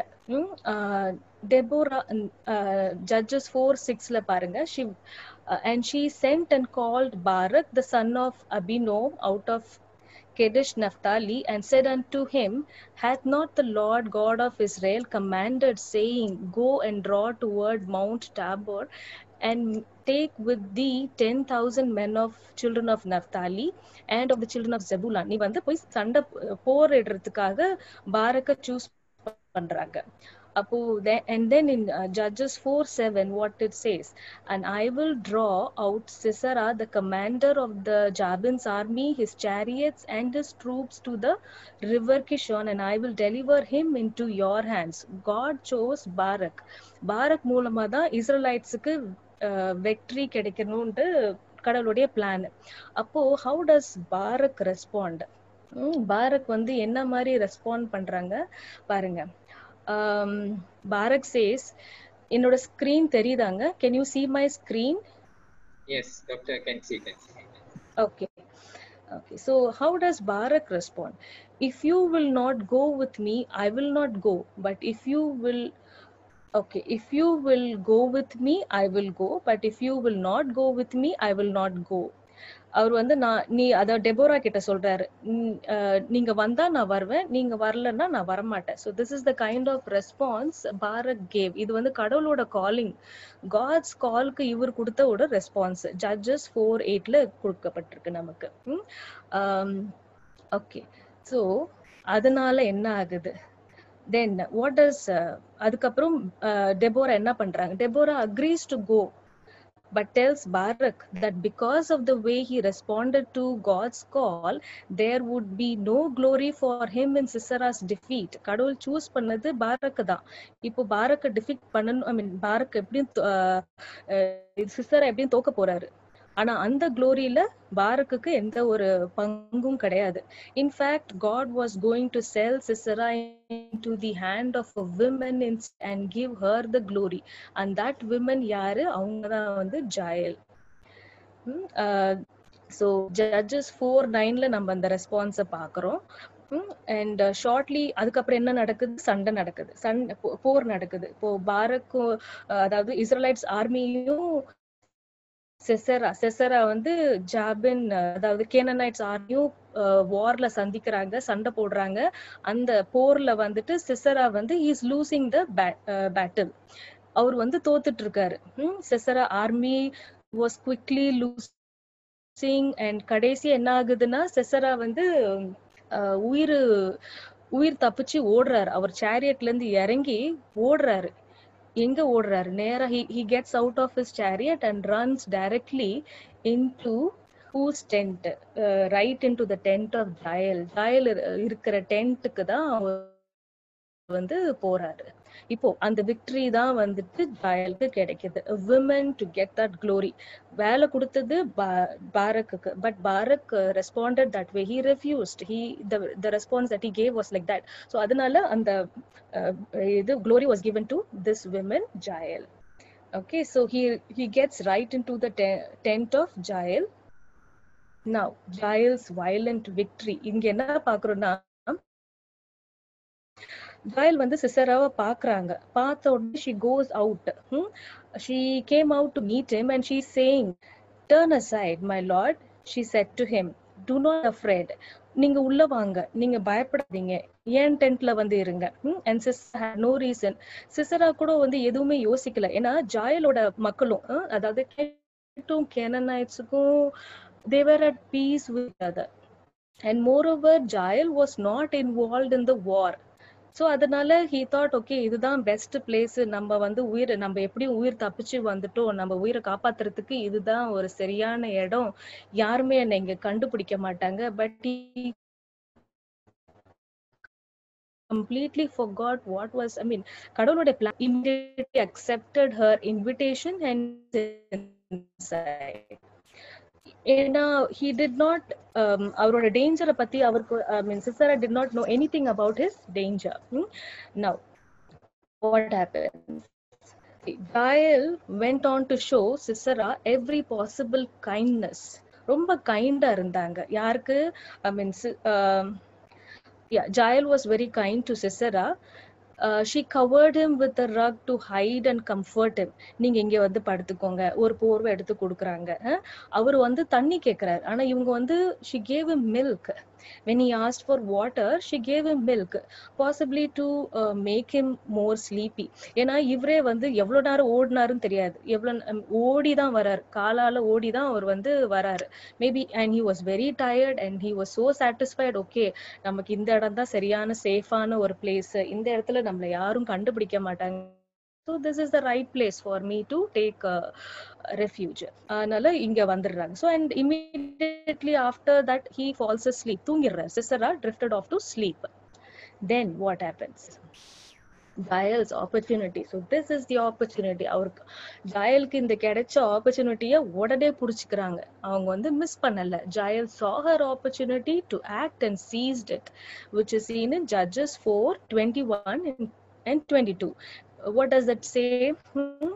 டெபோரா ஜட்ஜஸ் ஃபோர் சிக்ஸ்ல பாருங்க she and she sent and called Barak the son of Abinoam out of Kedesh Naphtali and said unto him, Hath not the Lord God of Israel commanded, saying, Go and draw toward Mount Tabor, and take with thee ten thousand men of children of Naphtali and of the children of Zebulun. நீ வந்து போய் சண்டை போரிடுறதுக்காக பாரக்க choose பண்றாங்க அப்போ and then in uh, judges 4 7 what it says and i will draw out sisera the commander of the jabin's army his chariots and his troops to the river kishon and i will deliver him into your hands god chose barak barak மூலமா தான் இஸ்ரலைட்ஸுக்கு வெற்றி கிடைக்கணும்ட்டு கடவுளுடைய plan அப்போ how does Barak respond Barak வந்து என்ன மாதிரி respond பண்றாங்க பாருங்க பாரக் சேஸ் என்னோட ஸ்கிரீன் தெரியுதாங்க can you see my screen Yes, doctor can see that. okay okay so how does barak respond if you will not go with me i will not go but if you will okay if you will go with me i will go but if you will not go with me i will not go அவர் வந்து நான் நீ அத Deborah கிட்ட சொல்றாரு நீங்க வந்தா நான் வருவேன் நீங்க வரலன்னா நான் வரமாட்டேன் so this is the kind of response Barak gave இது வந்து கடவுளோட காலிங் காட்ஸ் கால்க்கு இவர் கொடுத்த ஒரு ரெஸ்பான்ஸ் ஜட்ஜஸ் ஃபோர் எயிட்ல கொடுக்கப்பட்டிருக்கு நமக்கு ஓகே ஸோ அதனால என்ன ஆகுது தென் வாட் இஸ் அதுக்கப்புறம் டெபோரா என்ன பண்றாங்க Deborah agrees to go but tells Barak that because of the way he responded to God's call, there would be no glory for him in Sisera's defeat. கடவுள் choose பண்ணது Barak தான் இப்போ பாரக்க defeat பண்ணணும் ஐ மீன் Barack எப்படியும் Sisera எப்படியும் தோக்க போறாரு ஆனா அந்த குளோரியில பாரக்குக்கு எந்த ஒரு பங்கும் கிடையாது in fact God was going to sell Sisera to the hand of a women and give her the glory and that women யாரு அவங்க தான் வந்து ஜாயல் ஸோ ஜட்ஜஸ் ஃபோர் நைன்ல நம்ம அந்த ரெஸ்பான்ஸை பார்க்குறோம் அண்ட் ஷார்ட்லி அதுக்கப்புறம் என்ன நடக்குது சண்டை நடக்குது சண்டை போர் நடக்குது இப்போ பாரக்கும் அதாவது இஸ்ரலைட்ஸ் ஆர்மியும் செசரா செசரா வந்து ஜாபின் அதாவது கேனனைட்ஸ் ஆர்மியும் வார்ல சந்திக்கிறாங்க சண்டை போடுறாங்க அந்த போர்ல வந்துட்டு செசரா வந்து இஸ் லூசிங் த பேட்டில் அவர் வந்து தோத்துட்டு இருக்காரு Sisera army was quickly losing and கடைசி என்ன ஆகுதுன்னா செசரா வந்து உயிர் உயிர் தப்பிச்சு ஓடுறாரு அவர் சேரியட்ல இருந்து இறங்கி ஓடுறாரு எங்க ஓடுறாரு நேரா he he gets out of his chariot and runs directly into whose tent right into the tent of Jael Jael இருக்கிற டென்ட்டுக்கு தான் வந்து போறாரு இப்போ அந்த விக்டரி தான் வந்துட்டு ஜாயலுக்கு கிடைக்குது women to get that glory வேலை கொடுத்தது பாரக்குக்கு but Barak responded that way he refused he the response that he gave was like that so அதனால அந்த இது glory was given to this women Jael okay so he he gets right into the te- tent of jael now jael's violent victory இங்க என்ன பாக்குறோம்னா Joel வந்து சிசராவை பாக்குறாங்க பார்த்த உடனே she goes out hmm? she came out to meet him and she's saying turn aside my lord she said to him do not afraid நீங்க உள்ள வாங்க நீங்க பயப்படாதீங்க ஏன் டென்ட்ல வந்து இருங்க and sees no reason Sisera கூட வந்து எதுவுமே யோசிக்கல ஏன்னா ஜாயலோட மக்களும் அஹ், அதாவது கேட்டும் கேனனைட்ஸுக்கும் they were at peace with other and moreover Jael was not involve in the war so அதனால ஹீ தாட் ஓகே இதுதான் பெஸ்ட் பிளேஸ் நம்ம வந்து உயிர் நம்ம எப்படியும் உயிர் தப்பிச்சு வந்துட்டோம் நம்ம உயிரை காப்பாத்துறதுக்கு இதுதான் ஒரு சரியான இடம் யாருமே என்னை இங்க கண்டுபிடிக்க மாட்டாங்க but completely forgot what was i mean கடவுளோட plan immediately accepted her invitation and inside ஏன்னா he did not um, அவரோட டேஞ்சரை பத்தி அவருக்கு ஐ மீன் சிஸ்டரா did not know anything about his danger hmm? now what happened Jael went on to show Sisera every possible kindness ரொம்ப கைண்டா இருந்தாங்க யாருக்கு ஐ மீன் yeah, Jael was very kind to Sisera. Uh, she covered him with a rug to hide and comfort him. நீங்க இங்க வந்து படுத்துக்கோங்க ஒரு போர்வை எடுத்து கொடுக்குறாங்க அஹ், அவர் வந்து தண்ணி கேக்குறாரு ஆனா இவங்க வந்து she gave him milk when he asked for water she gave him milk possibly to uh, make him more sleepy ஏன்னா இவரே வந்து எவ்வளவு நேரம் ஓடினாருன்னு தெரியாது எவ்வளவு ஓடி தான் வராரு காலால ஓடி தான் அவர் வந்து வராரு maybe and he was very tired and he was so satisfied okay நமக்கு இந்த இடம் தான் சரியான சேஃபான ஒரு பிளேஸ் இந்த இடத்துல நம்மள யாரும் கண்டுபிடிக்க மாட்டாங்க so this is the right place for me to take refuge அதனால இங்க வந்துடுறாங்க so and immediately after that he falls sleep தூங்கிடுறாரு Sisera drifted off to sleep then what happens Jael's opportunity so this is the opportunity அவருக்கு ஜாயலுக்கு இந்த கிடைச்ச ஆப்பர்ச்சுனிட்டியை உடனே புடிச்சுக்கிறாங்க அவங்க வந்து மிஸ் பண்ணல Jael saw her opportunity to act and seized it which is seen in judges 4 21 and, and 22 what does that say Hmm.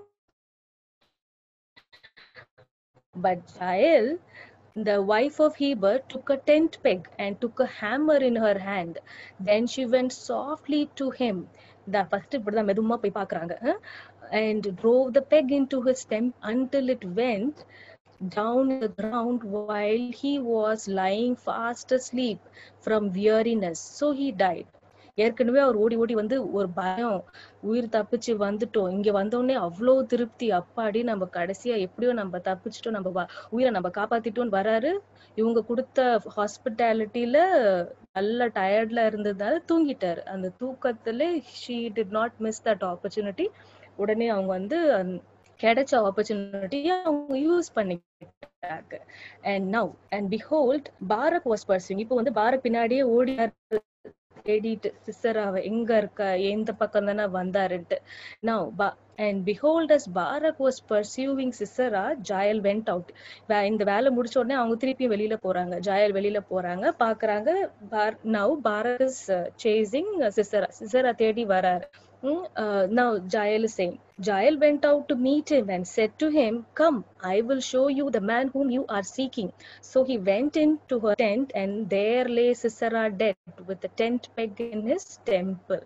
but jael the wife of Heber took a tent peg and took a hammer in her hand. Then she went softly to him. The first இப்படிதான் மெதுமா போய் பாக்குறாங்க அஹ், and drove the peg into his tent until it went down the ground while he was lying fast asleep from weariness. So he died. ஏற்கனவே அவர் ஓடி ஓடி வந்து ஒரு பயம் உயிர் தப்பிச்சு வந்துட்டோம் இங்க வந்தோடனே அவ்வளோ திருப்தி அப்பாடி நம்ம கடைசியா எப்படியோ நம்ம தப்பிச்சிட்டோம் நம்ம வ- உயிரை நம்ம காப்பாத்திட்டோம்னு வராரு இவங்க கொடுத்த ஹாஸ்பிட்டாலிட்டியில நல்ல டயர்ட்ல இருந்ததால தூங்கிட்டாரு அந்த தூக்கத்துல she did not miss that opportunity உடனே அவங்க வந்து அந்த கிடைச்ச ஆப்பர்ச்சுனிட்டியை அவங்க யூஸ் பண்ணிக்கிட்டாங்க and now and behold Barak was pursuing இப்போ வந்து பாரக் பின்னாடியே ஓடி தேடிட்டு சிஸ்டராவ எங்க இருக்க எந்த பக்கம் தானே வந்தாருன்ட்டு now and behold as Barak was pursuing Sisera Jael went out இந்த வேலை முடிச்ச உடனே அவங்க திருப்பியும் வெளியில போறாங்க ஜாயல் வெளியில போறாங்க பாக்குறாங்க பார் now Barak is chasing Sisera Sisera தேடி வராரு Mm, uh, now Jael is saying, Jael went out to meet him and said to him, Come, I will show you the man whom you are seeking. So he went into her tent, and there lay Sisera dead with a tent peg in his temple.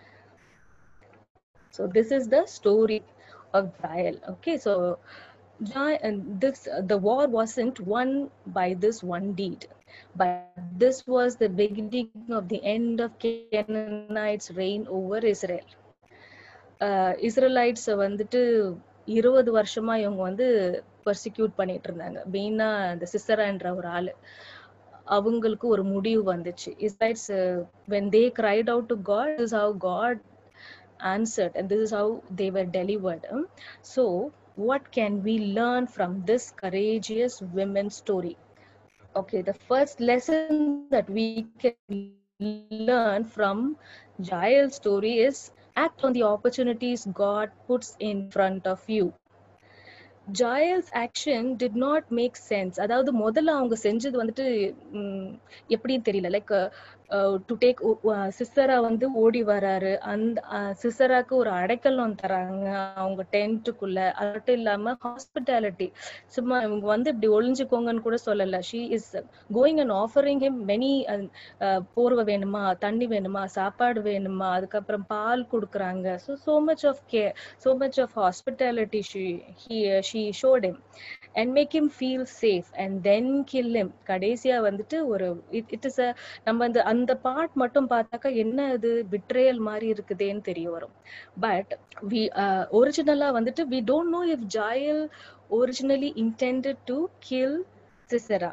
So this is the story of Jael. Okay, so Ja- and this the war wasn't won by this one deed, but this was the beginning of the end of Canaanites' reign over Israel. இஸ்ரேலைட்ஸை வந்துட்டு இருபது வருஷமா இவங்க வந்து persecute பண்ணிட்டு இருந்தாங்க மெயினா அந்த சிஸ்டரான்ற ஒரு ஆளு அவங்களுக்கு ஒரு முடிவு வந்துச்சு Israel's when they cried out to god this is how god answered and this is how they were delivered Um, so what can we learn from this courageous women's story okay the first lesson that we can learn from Jael's story is act on the opportunities god puts in front of you Jael's action did not make sense அதாவது முதல்ல அவங்க செஞ்சது வந்துட்டு ம், எப்படின்னு தெரியல like to take சிஸ்டரா வந்து ஓடி வராரு அந்த சிஸ்டராக்கு ஒரு அடைக்கலம் தராங்க அவங்க டென்ட்டுக்குள்ள அது மட்டும் இல்லாம ஹாஸ்பிட்டாலிட்டி சும்மா இவங்க வந்து இப்படி ஒளிஞ்சுக்கோங்கன்னு கூட சொல்லல she is going and offering him many போர்வை வேணுமா தண்ணி வேணுமா சாப்பாடு வேணுமா அதுக்கப்புறம் பால் கொடுக்குறாங்க so so much of care so much of hospitality she he she showed him and make him feel safe and then kill him கடைசியா வந்துட்டு ஒரு இட் இஸ் அ நம்ம அந்த அந்த பார்ட் மட்டும் பார்த்தாக்கா என்ன இது பிட்ரேயல் மாதிரி இருக்குதேன்னு தெரிய வரும் பட் வி ஒரிஜினலா வந்துட்டு we don't know if Jael originally intended to kill Sisera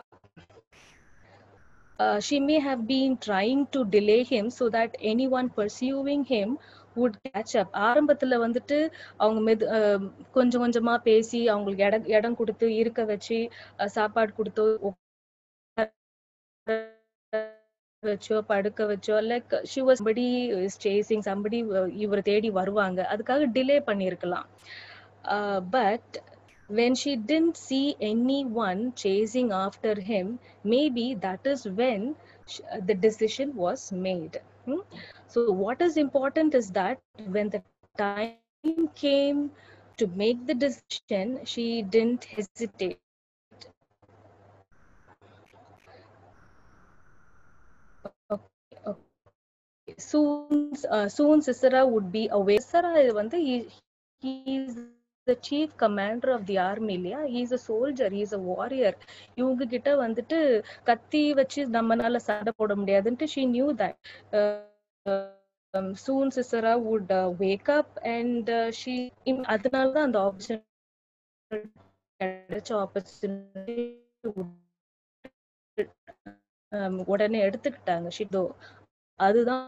uh, she may have been trying to delay him so that anyone pursuing him would catch up ஆரம்பத்துல வந்துட்டு அவங்க மெது அஹ் கொஞ்சம் கொஞ்சமா பேசி அவங்களுக்கு இடம் இடம் கொடுத்து இருக்க வச்சு அஹ் சாப்பாடு கொடுத்து உட்கார வச்சோ படுக்க வச்சோ like she was somebody is chasing somebody இவரை தேடி வருவாங்க அதுக்காக டிலே பண்ணியிருக்கலாம் but when she didn't see anyone chasing after him maybe that is when sh- the decision was made Hmm? so what is important is that when the time came to make the decision she didn't hesitate okay, okay. soon uh, soon Sisera would be away Sisera வந்து he, he is the chief commander of the army இல்லையா he is a soldier he is a warrior இவங்க கிட்ட வந்துட்டு கத்தி வச்சு நம்மனால சண்டை போட முடியாதுன்ட்டு she knew that uh, um, soon Sisera would uh, wake up and uh, she அதனால தான் அந்த ஆப்பர்ச்சுனிட்டி கிடைச்ச ஆப்பர்ச்சுனிட்டி உடனே எடுத்துக்கிட்டாங்க ஷிதோ அதுதான்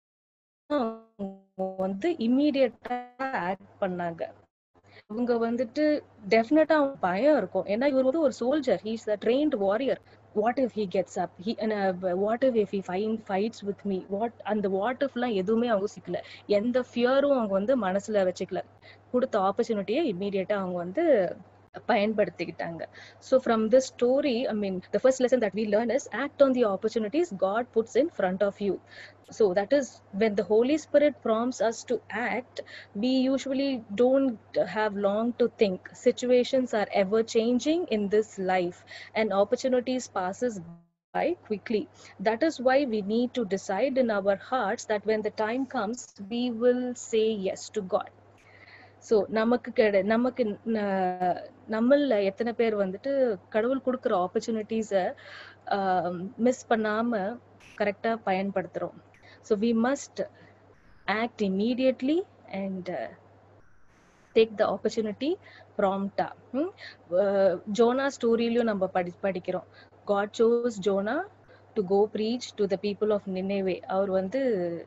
அவங்க வந்து இம்மீடியட்டா ஆக்ட் பண்ணாங்க அவங்க வந்துட்டு டெஃபினட்டா அவங்க பயம் இருக்கும் ஏன்னா இவர் வந்து ஒரு soldier he's a trained warrior what if he gets up he what if if he fine fights with me what அந்த வாட் இஃப்லாம் எதுவுமே அவங்க யோசிக்கல எந்த ஃபியரும் அவங்க வந்து மனசுல வச்சுக்கல கொடுத்த ஆப்பர்ச்சுனிட்டியை இம்மீடியட்டா அவங்க வந்து பயன்படுத்திக்கிட்டாங்க so from this story I mean the first lesson that we learn is act on the opportunities God puts in front of you so that is when the holy spirit prompts us to act we usually don't have long to think situations are ever changing in this life and opportunities passes by quickly that is why we need to decide in our hearts that when the time comes we will say yes to god so நமக்கு கிடை நமக்கு ந- நம்மள எத்தனை பேர் வந்துட்டு கடவுள் கொடுக்குற ஆப்பர்ச்சுனிட்டிஸை மிஸ் பண்ணாம கரெக்டா பயன்படுத்துறோம் so we must act immediately and take the opportunity promptly Jonah ஸ்டோரியிலையும் நம்ம படி படிக்கிறோம் God chose Jonah to go preach to the people of Nineveh அவர் வந்து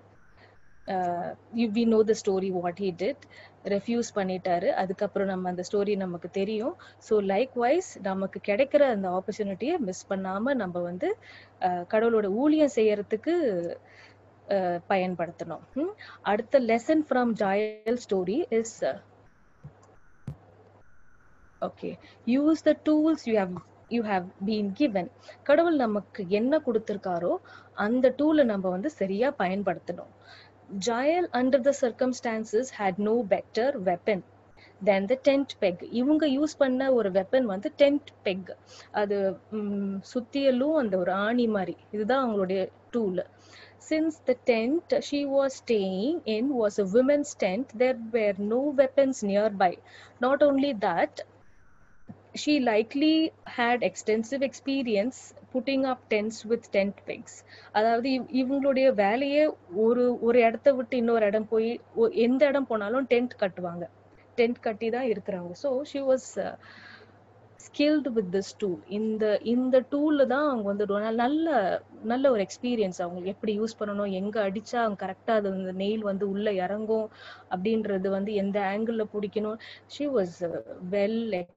we know the story what he did refuse பண்ணிட்டாரு அதுக்கப்புறம் நம்ம அந்த ஸ்டோரி நமக்கு தெரியும் ஸோ லைக் வைஸ் நமக்கு கிடைக்கிற அந்த ஆப்பர்ச்சுனிட்டியை மிஸ் பண்ணாம நம்ம வந்து அஹ், கடவுளோட ஊழியம் செய்யறதுக்கு அஹ், பயன்படுத்தணும் ம்? அடுத்த lesson from Jael story is okay use the tools you have you have been given கடவுள் நமக்கு என்ன கொடுத்திருக்காரோ அந்த டூலை நம்ம வந்து சரியா பயன்படுத்தணும் Jael under the circumstances had no better weapon then the tent peg இவங்க யூஸ் பண்ண ஒரு வெப்பன் வந்து டென்ட் பெக் அது ம், சுத்தியலும் அந்த ஒரு ஆணி மாதிரி இதுதான் அவங்களுடைய tool Since the tent she was staying in was a women's tent, there were no weapons nearby. Not only that, she likely had extensive experience putting up tents with tent pegs. அதாவது இவ்- இவங்களுடைய வேலையே ஒரு ஒரு இடத்த விட்டு இன்னொரு இடம் போய் ஒ- எந்த இடம் போனாலும் டென்ட் கட்டுவாங்க டென்ட் கட்டி தான் இருக்கிறாங்க so she was skilled with this tool இந்த இந்த டூல்ல தான் அவங்க வந்து ஒரு நல்ல- நல்ல நல்ல ஒரு எக்ஸ்பீரியன்ஸ் அவங்க எப்படி யூஸ் பண்ணணும் எங்க அடிச்சா அவங்க கரெக்டா அது அந்த நெயில் வந்து உள்ள இறங்கும் அப்படின்றது வந்து எந்த ஆங்கிள் பிடிக்கணும் ஷி வாஸ் வெல்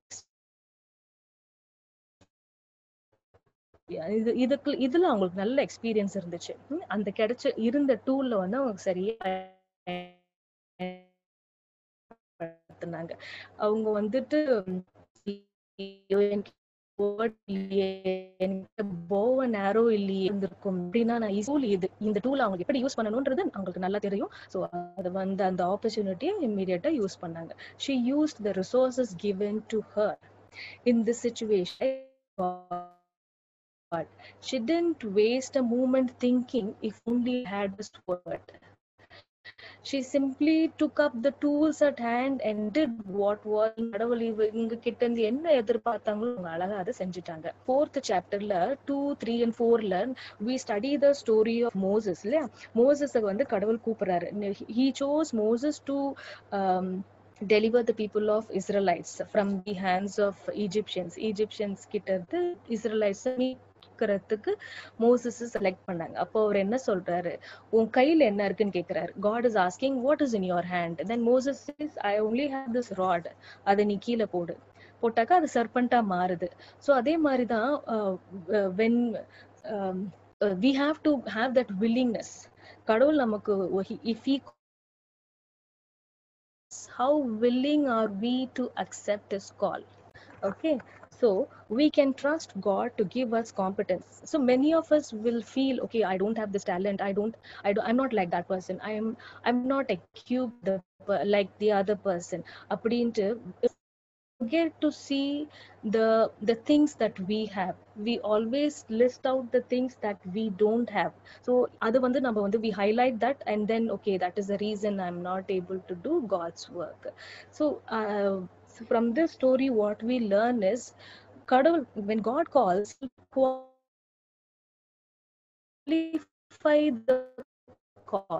இது இதுக்கு இதுல அவங்களுக்கு நல்ல எக்ஸ்பீரியன்ஸ் இருந்துச்சு ம், அந்த கிடைச்ச இருந்த டூல்ல வந்து அவங்க சரியா பயன்படுத்தினாங்க அவங்க வந்துட்டு ஐயோ, எனக்கு word இல்லையே எனக்கு bow and arrow இல்லையே இருந்திருக்கும் அப்படின்னா நான் ஈஸிலி இது இந்த டூல் அவங்க எப்படி யூஸ் பண்ணணும்ன்றது அவங்களுக்கு நல்லா தெரியும் ஸோ அது வந்து அந்த ஆப்பர்ச்சுனிட்டியை இம்மீடியட்டா யூஸ் பண்ணாங்க she used the resources given to her in this situation God. She didn't waste a moment thinking if only I had this word. She simply took up the tools at hand and did what was கடவுள் இவ- இவங்க கிட்ட இருந்து என்ன எதிர்பார்த்தாங்களோ அவங்க அழகா அதை செஞ்சுட்டாங்க ஃபோர்த் சாப்டர்ல டூ த்ரீ அண்ட் ஃபோர்ல we study the story of Moses இல்லையா மோசஸை வந்து கடவுள் கூப்பிடுறாரு he chose Moses to deliver the people of Israelites from the hands of Egyptians. Egyptians கிட்ட இருந்து Israelites மீட்கிறதுக்கு மோசஸ் செலக்ட் பண்ணாங்க அப்போ அவர் என்ன சொல்றாரு உன் கையில என்ன இருக்குன்னு கேக்குறாரு God is asking what is in your hand then Moses is I only have this rod அதை நீ கீழே போடு போட்டாக்கா அது சர்பண்டா மாறுது ஸோ அதே மாதிரி தான் when we have to have that willingness கடவுள் நமக்கு if he how willing are we to accept his call okay so we can trust god to give us competence so many of us will feel okay i don't have this talent i don't i don't i'm not like that person i am i'm not equipped the, like the other person அப்படின்ட்டு forget to see the the things that we have we always list out the things that we don't have so அது வந்து நம்ம வந்து we highlight that and then okay that is the reason i'm not able to do god's work so uh, so from this story what we learn is கடவுள் when god calls he qualify the call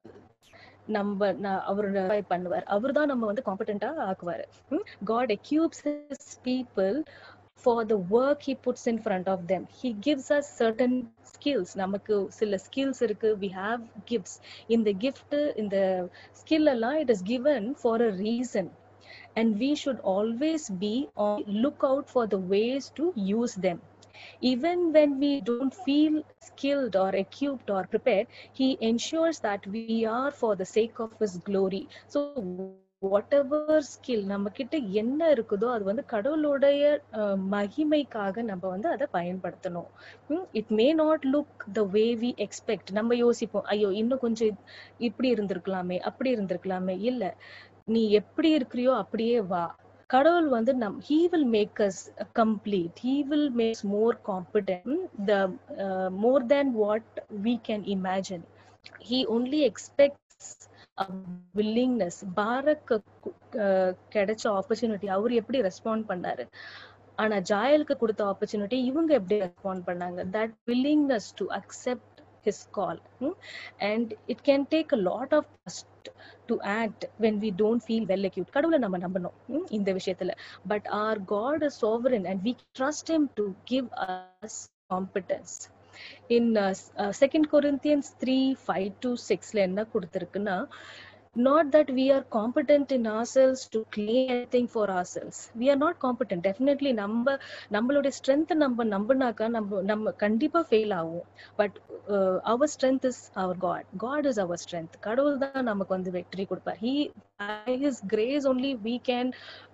நம்ம ந- அவர் qualify பண்ணுவார் அவர் தான் நம்ம வந்து காம்படென்ட்டா ஆக்குவாரு God equips his people for the work he puts in front of them he gives us certain skills நமக்கு சில skills இருக்கு we have gifts இந்த gift இந்த skill எல்லாம் it is given for a reason and we should always be on lookout for the ways to use them even when we don't feel skilled or equipped or prepared he ensures that we are for the sake of his glory so whatever skill நம்ம கிட்ட என்ன இருக்குதோ அது வந்து கடவுளுடைய அஹ், மகிமைக்காக நம்ம வந்து அதை பயன்படுத்தணும் it may not look the way we expect நம்ம யோசிப்போம் ஐயோ இன்னும் கொஞ்சம் இ- இப்படி இருந்திருக்கலாமே அப்படி இருந்திருக்கலாமே இல்ல நீ எப்படி இருக்கிறியோ அப்படியே வா கடவுள் வந்து நம் he will make us complete he will make us more competent the uh, more than what we can imagine he only expects a willingness பாரக்கு அஹ், கிடைச்ச ஆப்பர்ச்சுனிட்டி அவர் எப்படி ரெஸ்பாண்ட் பண்ணாரு ஆனா ஜாயலுக்கு கொடுத்த ஆப்பர்ச்சுனிட்டி இவங்க எப்படி ரெஸ்பாண்ட் பண்ணாங்க that willingness to accept his call hmm? and it can take a lot of trust to act when we don't feel well equipped கடவுளை நம்ம நம்பணும் hmm, இந்த விஷயத்துல but our god is sovereign and we trust him to give us competence in uh, s- uh, second corinthians 3 5 to 6 ல என்ன கொடுத்திருக்குன்னா not that we are competent in ourselves to claim anything for ourselves we are not competent definitely நம்ம நம்மளுடைய strength நம்ம நம்பினாக்கா நம்ம நம்ம கண்டிப்பா fail ஆகும் but our strength is our God God is our strength கடவுள் தான் நமக்கு வந்து வெற்றி கொடுப்பார் he by his grace only we can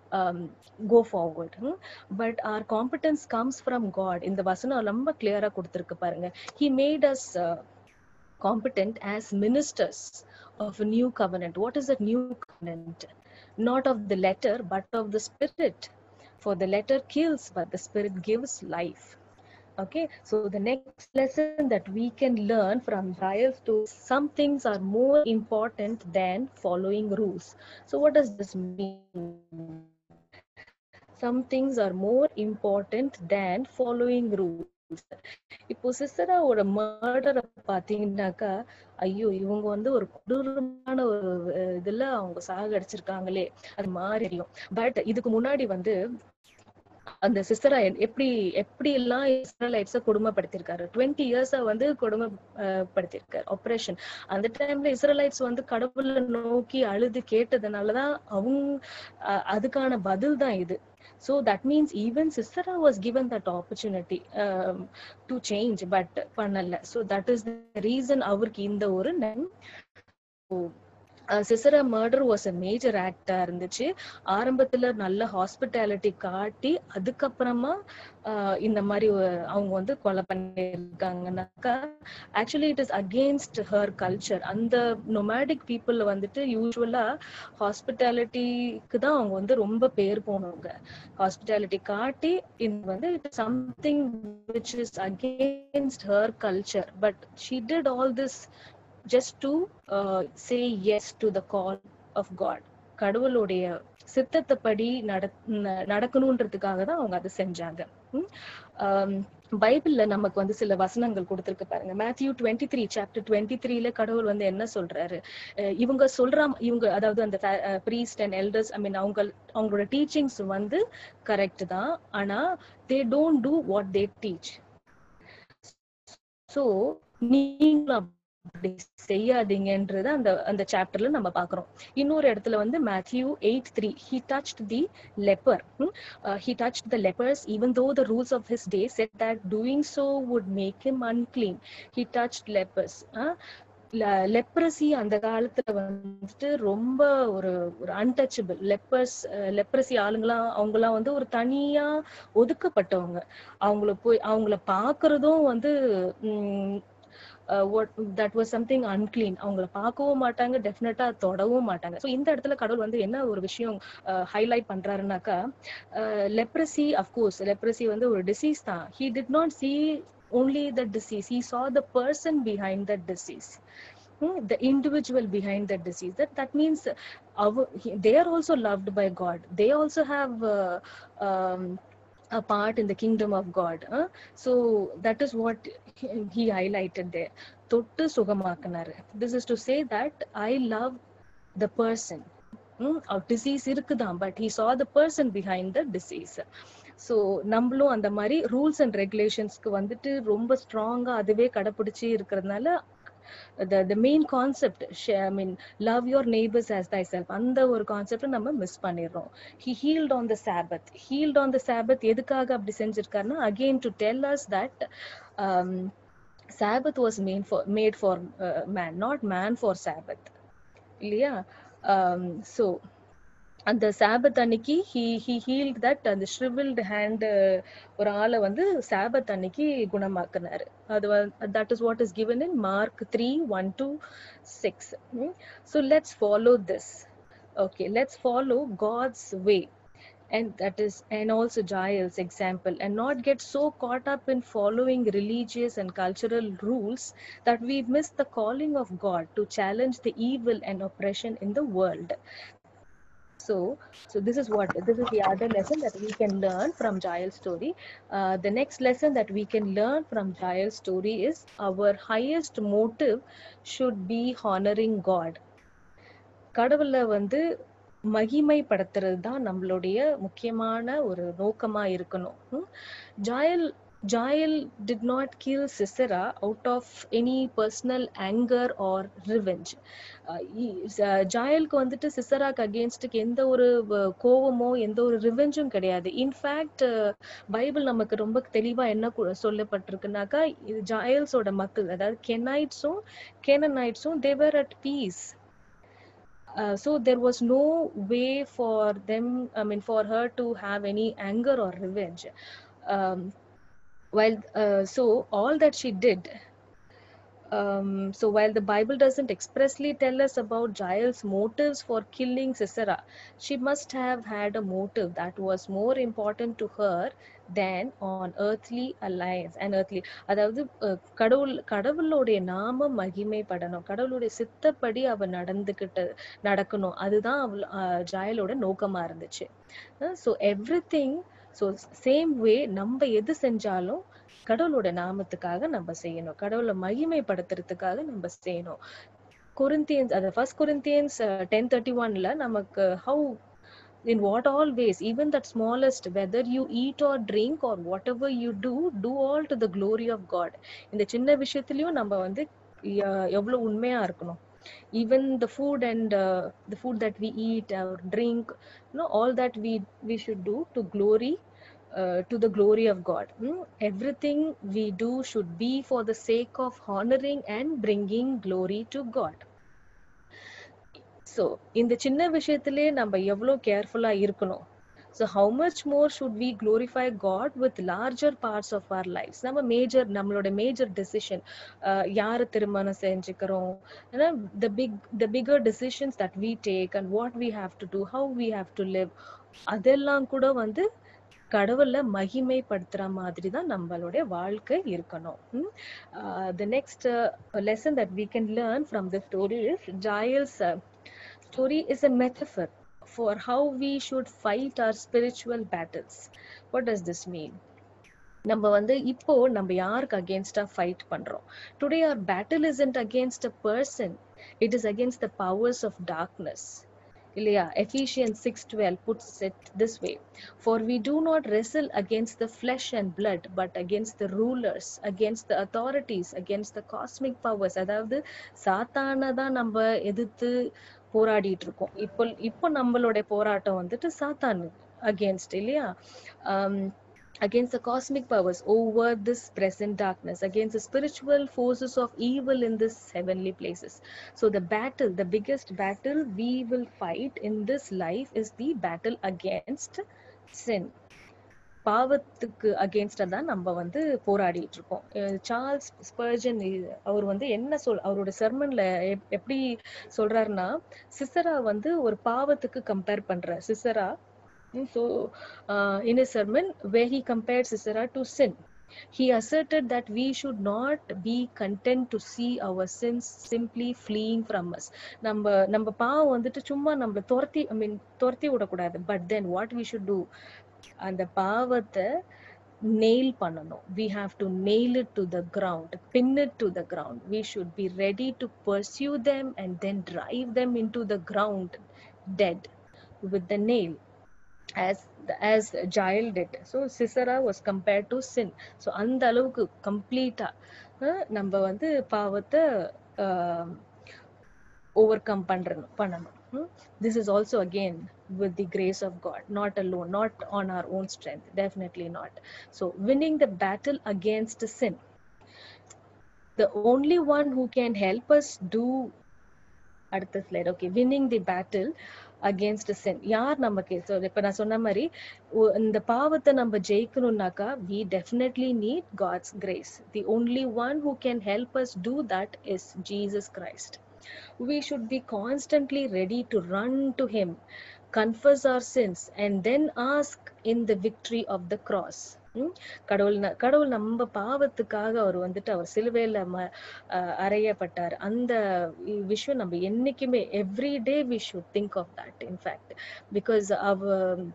go forward but our competence comes from God இந்த வசனம் ரொம்ப கிளியரா கொடுத்துருக்கு பாருங்க he made us competent as ministers of a new covenant. What is that new covenant? Not of the letter, but of the spirit. For the letter kills, but the spirit gives life. Okay, so the next lesson that we can learn from Jael's to some things are more important than following rules. So, what does this mean? Some things are more important than following rules. இப்போ சிஸ்டராவோட மர்டரை பாத்தீங்கன்னாக்கா ஐயோ இவங்க வந்து ஒரு கொடூரமான ஒரு அஹ், இதுல அவங்க சாகடிச்சிருக்காங்களே அது மாதிரி தெரியும் பட் இதுக்கு முன்னாடி வந்து அந்த சிஸ்டரா எப்படி எப்படி எல்லாம் இஸ்ரேலைட்ஸ கொடுமைப்படுத்திருக்காரு டுவெண்ட்டி இயர்ஸா வந்து கொடுமைப்படுத்திருக்காரு ஆபரேஷன் அந்த டைம்ல இஸ்ரேலைட்ஸ் வந்து கடவுளை நோக்கி அழுது கேட்டதுனாலதான் அவங்க அஹ், அதுக்கான பதில் தான் இது so that means even sister was given that opportunity um, to change but பண்ணல so that is the reason அவருக்கு இந்த ஒரு name. So, Sisera murder was a major ஆக்டா இருந்துச்சு ஆரம்பத்துல நல்ல ஹாஸ்பிட்டாலிட்டி காட்டி அதுக்கப்புறமா ஆஹ் இந்த மாதிரி ஒ- அவங்க வந்து கொலை பண்ணிருக்காங்கன்னாக்கா actually it is against her culture அந்த நொமேடிக் பீப்புள் வந்துட்டு யூஸ்வலா ஹாஸ்பிட்டாலிட்டிக்கு தான் அவங்க வந்து ரொம்ப பேர் போனவங்க ஹாஸ்பிட்டாலிட்டி காட்டி இது வந்து it something which is against her culture but she did all this just to say yes to the call of God கடவுளுடைய சித்தத்தை படி நட ந- நடக்கணுன்றதுக்காக தான் அவங்க அதை செஞ்சாங்க ம்? ஆம், பைபிள்ல நமக்கு வந்து சில வசனங்கள் கொடுத்திருக்கு பாருங்க Matthew twenty three chapter twenty த்ரீல கடவுள் வந்து என்ன சொல்றாரு அஹ் இவங்க சொல்ற இவங்க அதாவது அந்த priest and elders I mean அவங்க அவங்களோட டீச்சிங்ஸ் வந்து கரெக்ட் தான் ஆனா they don't do what they teach so நீங்களும் அப்படி செய்யாதீங்கன்றது அந்த அந்த சாப்டர்ல நம்ம பாக்குறோம் இன்னொரு இடத்துல வந்து Matthew eight three he touch the leper he touch the lepers even though the rules of his day said that doing so would make him unclean he touch lepers leprosy அந்த காலத்துல வந்துட்டு ரொம்ப ஒரு ஒரு அன்டச்சபிள் லெப்பர்ஸ் லெப்ரசி ஆளுங்களாம் அவங்கலாம் வந்து ஒரு தனியா ஒதுக்கப்பட்டவங்க அவங்கள போய் அவங்கள பாக்குறதும் வந்து um that was something unclean அவங்கள பார்க்கவும் மாட்டாங்க டெஃபினட்டா தொடவும் மாட்டாங்க ஸோ இந்த இடத்துல கடவுள் வந்து என்ன ஒரு விஷயம் ஹைலைட் பண்றாருனாக்கா லெப்ரசி அஃப்கோர்ஸ் லெப்ரசி வந்து ஒரு டிசீஸ் தான் he did not see only the disease he saw the person behind that disease Hmm, the individual behind that disease that that means our he- they are also loved by god they also have uh, um, a part in the kingdom of god uh, so that is what he, he highlighted there தொட்டு சுகமாக்குனாரு this is to say that i love the person disease இருக்குதான் but he saw the person behind the disease so நம்மளும் அந்த மாதிரி rules and ரெகுலேஷன்ஸ்க்கு வந்துட்டு ரொம்ப ஸ்ட்ராங்கா அதுவே கடைபிடிச்சு இருக்கிறதுனால the the main concept sh- i mean love your neighbors as thyself அந்த ஒரு கான்செப்ட் நம்ம மிஸ் பண்ணிடுறோம் he healed on the sabbath healed on the sabbath எதுக்காக அப்படி செஞ்சிருக்காருன்னா again to tell us that um, sabbath was made for made for uh, man not man for sabbath இல்லையா so அந்த sabbath அன்னைக்கு he he healed that அந்த ஷ்ரிவில்டு hand ஒரு ஆளை வந்து சாபத் அன்னைக்கு குணமாக்குனாரு அது that is what is given in Mark three one two six so let's follow this okay let's follow God's way and that is and also Jael's example and not get so caught up in following religious and cultural rules that we miss the calling of God to challenge the evil and oppression in the world so so this is what this is the other lesson that we can learn from Jael's story uh, the next lesson that we can learn from Jael's story is our highest motive should be honoring God கடவுளை வந்து மகிமைப்படுத்துறது தான் நம்மளுடைய முக்கியமான ஒரு நோக்கமா இருக்கணும் ம்? Jael Jael did not kill Sisera out of any personal anger or revenge ஜாயலுக்கு வந்துட்டு சிசராக்கு அகேன்ஸ்டுக்கு எந்த ஒரு வ- கோவமோ எந்த ஒரு ரிவெஞ்சும் கிடையாது இன்ஃபேக்ட் பைபிள் நமக்கு ரொம்ப தெளிவா என்ன கு- சொல்லப்பட்டிருக்குனாக்கா இது ஜாயல்ஸோட மக்கள் அதாவது கெனைட்ஸும் கெனனைட்ஸும் they were at peace uh, so there was no way for them i mean for her to have any anger or revenge um, while uh, so all that she did um, so while the bible doesn't expressly tell us about jael's motives for killing sisera she must have had a motive that was more important to her than on earthly alliance and earthly அதாவது அஹ், கடவுள் கடவுளுடைய நாம மகிமைப்படணும் கடவுளுடைய சித்தப்படி அவ நடந்துகிட்டு நடக்கணும் அதுதான் அவள் அஹ், ஜாயலோட நோக்கமா இருந்துச்சு so everything so same way நம்ம எது செஞ்சாலும் கடவுளோட நாமத்துக்காக நம்ம செய்யணும் கடவுளை மகிமைப்படுத்துறதுக்காக நம்ம செய்யணும் கொரிந்தியன்ஸ் அது ஃபர்ஸ்ட் கொரிந்தியன்ஸ் டென் தேர்ட்டி ஒன்ல நமக்கு how in what all ways even that smallest whether you eat or drink or whatever you do do all to the glory of god இந்த சின்ன விஷயத்திலயும் நம்ம வந்து எ- எவ்வளவு உண்மையா இருக்கணும் even the food and uh, the food that we eat or drink you know all that we we should do to glory uh, to the glory of god Hmm? everything we do should be for the sake of honoring and bringing glory to god so இந்த சின்ன விஷயத்திலே நம்ம எவ்வளோ கேர்ஃபுல்லா இருக்கணும் so how much more should we glorify God with larger parts of our life நம்ம major நம்மளோட major decision யாரை திருமணம் செஞ்சுக்கிறோம் ஏன்னா the big the bigger decisions that we take and what we have to do how we have to live அதெல்லாம் கூட வந்து கடவுளை மகிமைப்படுத்துற மாதிரி தான் நம்மளுடைய வாழ்க்கை இருக்கணும் the next lesson that we can learn from the story is Jael's story is a metaphor for how we should fight our spiritual battles. What does this mean? நம்ம வந்து இப்போ நம்ம யாருக்கு அகேன்ஸ்டா ஃபைட் பண்றோம் today our battle isn't against a person it is against the powers of darkness இல்லையா Ephesians six twelve puts it this way for we do not wrestle against the flesh and blood but against the rulers against the authorities against the cosmic powers அதாவது சாத்தான தான் நம்ம எதிர்த்து போராடிட்டு இருக்கோம் இப்போ இப்போ நம்மளுடைய போராட்டம் வந்துட்டு சாத்தான் அகேன்ஸ்ட் இல்லையா against the cosmic powers over this present darkness, against the spiritual forces of evil in this heavenly places. So, the battle, the biggest battle we will fight in this life is the battle against sin. பாவத்துக்கு அகேன்ஸ்டா தான் நம்ம வந்து போராடிட்டு இருக்கோம் Charles Spurgeon அவர் வந்து என்ன சொல் அவரோட செர்மன்ல எப்படி சொல்றாருன்னா சிசரா வந்து ஒரு பாவத்துக்கு கம்பேர் பண்ற சிசரா so uh, in his sermon where he compared sisera to sin he asserted that we should not be content to see our sins simply fleeing from us நம்ம நம்ம பாவம் வந்துட்டு சும்மா நம்ம துரத்தி ஐ மீன் துரத்தி விடக்கூடாது but then what we should do அந்த பாவத்தை nail பண்ணணும் we have to nail it to the ground pin it to the ground we should be ready to pursue them and then drive them into the ground dead with the nail as as Jael did. So Sisera was compared to sin. So அந்த அளவுக்கு கம்ப்ளீட்டா நம்ம வந்து பாவத்தை over come பண்றணும் பண்ணணும் this is also again with the grace of god not alone not on our own strength definitely not so winning the battle against sin the only one who can help us do அடுத்த slide okay winning the battle against sin யார் நமக்கு so இப்போ நான் சொன்ன மாதிரி இந்த பாவத்தை நம்ம ஜெயிக்கணும்னாக்கா we definitely need God's grace the only one who can help us do that is Jesus Christ we should be constantly ready to run to him confess our sins and then ask in the victory of the cross கடவுள் கடவுள் நம்ம பாவத்துக்காக அவர் வந்துட்டு அவர் சிலுவையில ம அறையப்பட்டார் அந்த விஷயம் நம்ம என்னைக்குமே every day we should think of that in fact because அவ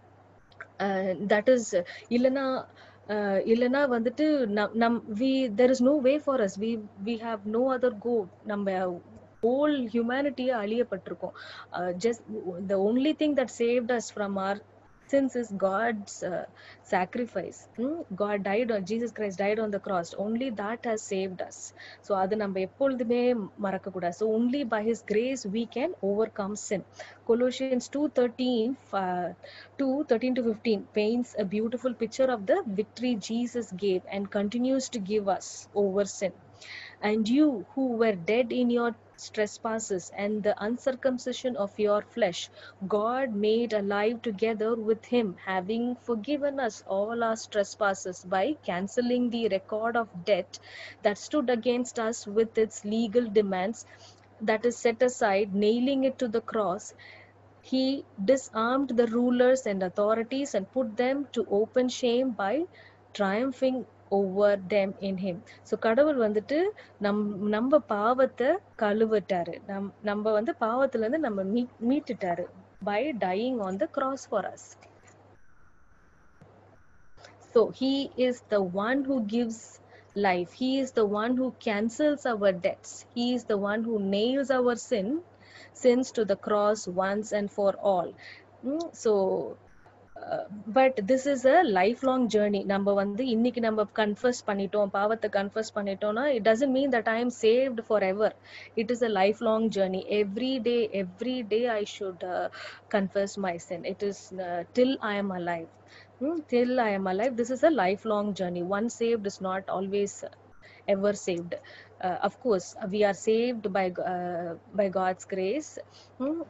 தட் இஸ் இல்லைன்னா இல்லைன்னா வந்துட்டு நம் we there is no way for us we we have no other go நம்ம ஹோல் ஹியூமனிட்டியே அழியப்பட்டிருக்கோம் just the only thing that saved us from our since is God's uh, sacrifice. Hmm? God died on Jesus Christ died on the cross. Only that has saved us. So அது நம்ம எப்பொழுதுமே மறக்க கூடாது. So only by His grace we can overcome sin. Colossians 2:13 uh, 2 13 to 15 paints a beautiful picture of the victory Jesus gave and continues to give us over sin. And you who were dead in your trespasses and the uncircumcision of your flesh, God made alive together with him, having forgiven us all our trespasses by cancelling the record of debt that stood against us with its legal demands, that is set aside, nailing it to the cross. He disarmed the rulers and authorities and put them to open shame by triumphing over them in him so கடவுள் வந்துட்டு நம் நம்ம பாவத்தை கழுவிட்டாரு நம் நம்ம வந்து பாவத்துல இருந்து நம்ம மீ மீட்டுட்டாரு by dying on the cross for us so he is the one who gives life he is the one who cancels our debts he is the one who nails our sin sins to the cross once and for all mm, so but this is a life long journey நம்ம வந்து இன்னைக்கு நம்ம confess பண்ணிட்டோம் பாவத்தை confess பண்ணிட்டோம்னா it doesn't mean that I am saved for ever it is a life long journey every day every day I should confess my sin it is till I am a life till I am alive. This is a lifelong journey. One saved is not always ever saved. Uh, of course, we are saved by uh, by God's grace. Hmm?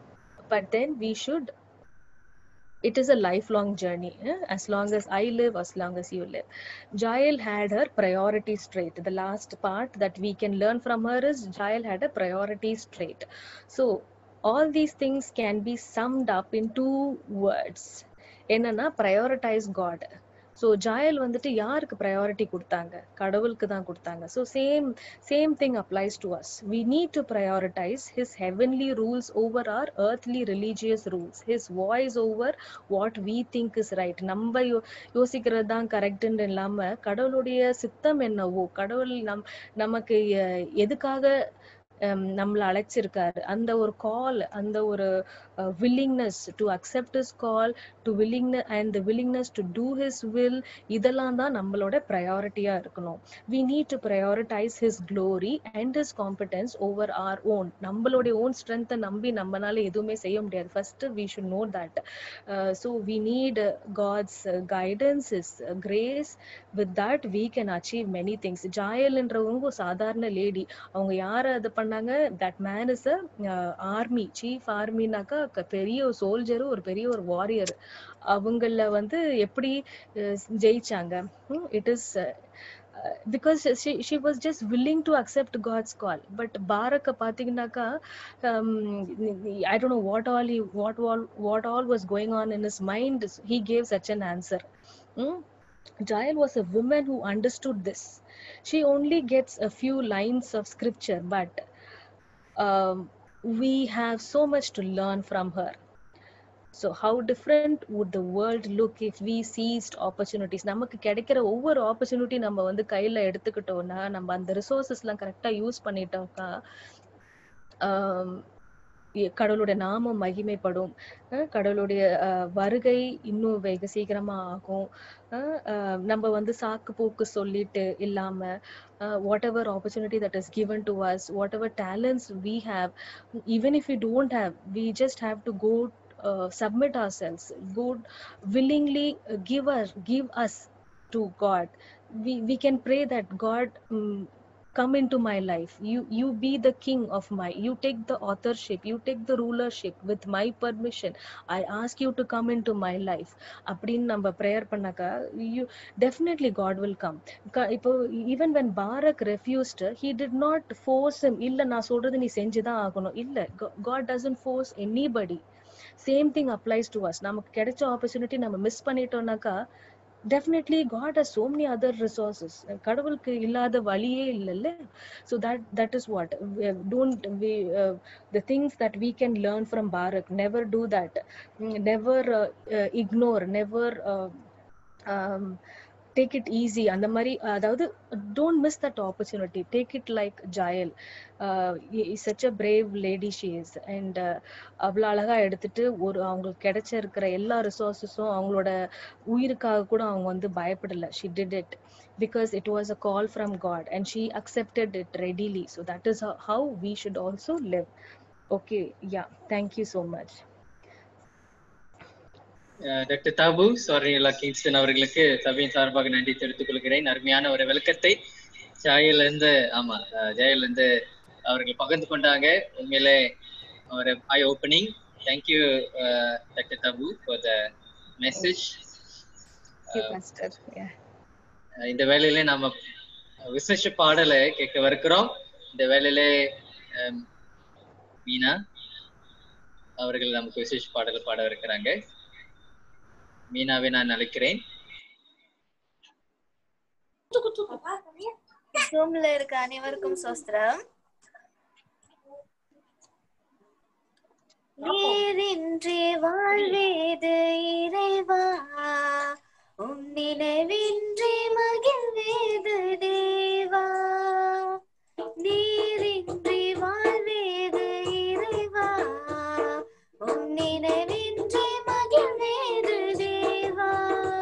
but then we should it is a lifelong journey eh? as long as i live as long as you live jael had her priorities straight the last part that we can learn from her is jael had a priorities straight so all these things can be summed up in two words என்னன்னா prioritize god so Jael வந்துட்டு யாருக்கு priority கொடுத்தாங்க கடவுளுக்கு தான் கொடுத்தாங்க so same same thing applies to us we need to prioritize his heavenly rules over our earthly religious rules his voice over what we think is right நம்ம யோ யோசிக்கிறது தான் கரெக்டுன்னு இல்லாம கடவுளுடைய சித்தம் என்னவோ கடவுள் நம் நமக்கு எ- எதுக்காக ஹம், நம்மள அழைச்சிருக்காரு அந்த ஒரு கால் அந்த ஒரு willingness to accept his call to willingness and the willingness to do his will இதெல்லாம் தான் நம்மளோட ப்ரையாரிட்டியா இருக்கணும் we need to prioritize his glory and his competence over our own நம்மளுடைய ஓன் ஸ்ட்ரென்த்தை நம்பி நம்மனால எதுவுமே செய்ய முடியாது first we should know that uh, so we need uh, god's uh, guidance his uh, grace with that we can achieve many things ஜாயல்ன்றவங்க ஒரு சாதாரண லேடி அவங்க யார இது பண்ணாங்க that man is a army chief ஆர்மினாக்கா பெரிய ஒரு சோல்ஜரு ஒரு பெரிய ஒரு வாரியர் அவங்கள வந்து எப்படி அஹ், ஜெயிச்சாங்க it is because she she was just willing to accept god's call but Barak பாத்தீங்கன்னாக்கா um, i don't know what all he what all what all was going on in his mind he gave such an answer Hmm? Jael was a woman who understood this. She only gets a few lines of scripture, but um, we have so much to learn from her. So how different would the world look if we seized opportunities? நமக்கு கிடைக்கிற ஒவ்வொரு opportunity நம்ம வந்து கையில எடுத்துக்கிட்டோம்னா நம்ம அந்த resources எல்லாம் கரெக்டா யூஸ் பண்ணிட்டோம்க்கா ஆம், எ- கடவுளுடைய நாமம் மகிமைப்படும் அஹ் கடவுளுடைய அஹ், வருகை இன்னும் வெகு சீக்கிரமா ஆகும் அஹ் அஹ் நம்ம வந்து சாக்கு போக்கு சொல்லிட்டு இல்லாம whatever opportunity that is given to us whatever talents we have even if we don't have we just have to go uh, submit ourselves go willingly uh, give us give us to god we we can pray that god um, come into my life you you be the king of my you take the authorship you take the rulership with my permission i ask you to come into my life அப்படின்னு நம்ம prayer பண்ணாக்கா you definitely God will come இப்போ even when Barak refused he did not force இல்ல நான் சொல்றது நீ செஞ்சுதான் ஆகணும் இல்ல God doesn't force anybody same thing applies to us நமக்கு கிடைச்ச ஆப்பர்ச்சுனிட்டி நம்ம மிஸ் பண்ணிட்டோம்னாக்கா definitely God has so many other resources கடவுளுக்கு இல்லாத வழியே இல்லைல்ல so that that is what don't we the things that we can learn from Barak. Never do that. Mm, Never uh, uh, ignore. Never uh, um, take it easy. அந்த மாதிரி அதாவது don't miss that opportunity take it like Jael such a brave lady she is and அவ்வளோ அழகா எடுத்துட்டு ஒரு அவங்களுக்கு கிடைச்ச இருக்கிற எல்லா ரிசோர்ஸஸும் அவங்களோட உயிருக்காக கூட அவங்க வந்து பயப்படல she did it because it was a call from God and she accepted it readily. So that is how, how we should also live. Okay, yeah, thank you so much. Doctor தாபு சோரனிலா Kingston அவர்களுக்கு சபையின் சார்பாக நன்றி தெரிவித்துக் கொள்கிறேன் அருமையான ஒரு விளக்கத்தை ஜாயில இருந்து ஆமா அஹ், ஜாயில இருந்து அவர்கள் பகிர்ந்து கொண்டாங்க உண்மையிலே ஒரு ஐ ஓப்பனிங் தேங்க்யூ டாக்டர் தாபு for the message Thank you, Pastor. Yeah. இந்த வேலையில நாம விசேஷ பாடலை கேட்க இருக்கிறோம் இந்த வேலையில அஹ், மீனா அவர்கள் நமக்கு விசேஷ பாடல் பாட இருக்கிறாங்க மீனாவை நான் அழைக்கிறேன் ஜூம்ல இருக்க அனைவருக்கும் சோஸ்திரம் நீரின்றி வாழ்வேது இறைவா உன் நினைவின்றி மகிழ்வேது தேவா நீரின்றி வாழ்வேது இறைவா உன் நினைவின்றி மகிழ்வேது தேவா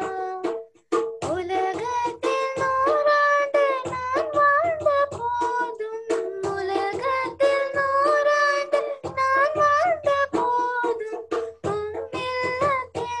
உலகத்தில் நூறாண்டு நான் வாழ்ந்த போதும் உலகத்தில் நூறாண்டு நான் வாழ்ந்த போதும் உன் இல்லத்தில்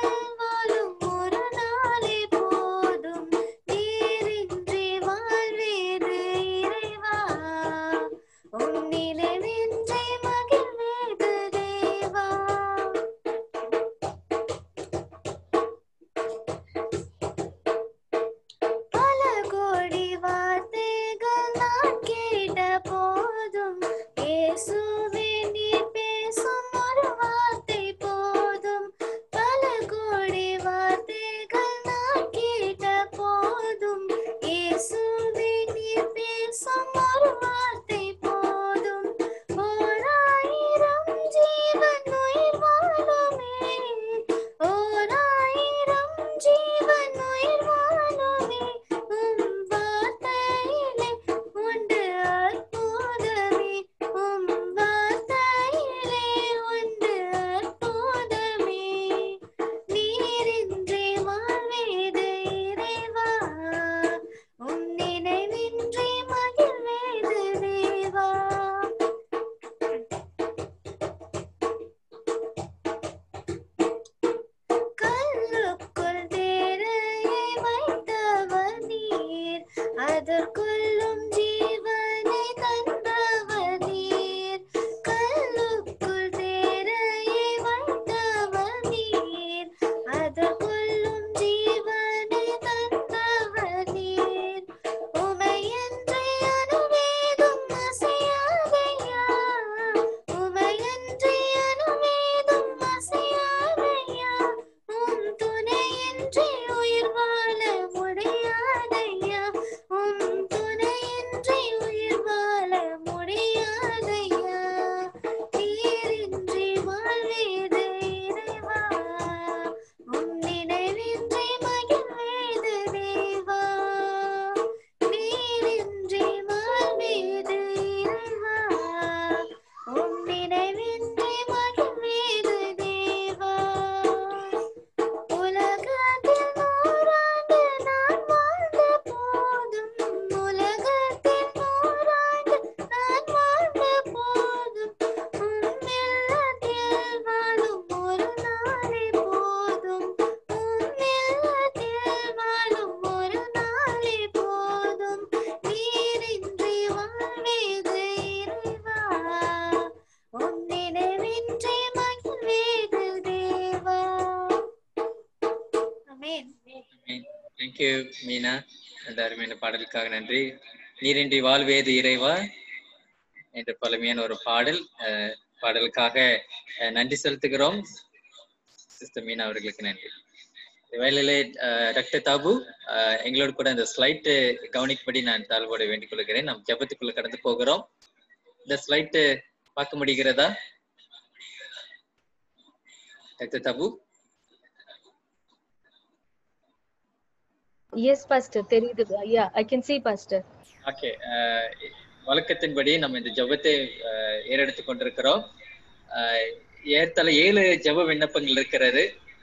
ஆமென் தேங்க்யூ மீனா அந்த அருமையான பாடலுக்காக நன்றி நீரின்றி வாழ்வேது இறைவா என்ற பழமையான ஒரு பாடல் அஹ், பாடலுக்காக அஹ், நன்றி செலுத்துகிறோம் சிஸ்டர் மீனா அவர்களுக்கு நன்றி வேலையிலே டாக்டர் தாபு அஹ், எங்களோடு கூட இந்த ஸ்லைட்டு கவனிக்கும்படி நான் தாழ்வோடு வேண்டிக் கொள்கிறேன் நாம் ஜெபத்துக்குள்ள கடந்து போகிறோம் இந்த ஸ்லைட்டு பார்க்க முடிகிறதா டாக்டர் தாபு Yes, Pastor. தெரியுது. Yeah, I can see, Pastor. Okay வழக்கத்தின்படி நம்ம இந்த ஜெபத்தை அஹ், ஏறெடுத்துக் கொண்டிருக்கிறோம் அஹ், ஏறத்தாழ ஏழு ஜெப விண்ணப்பங்கள் இருக்கிறது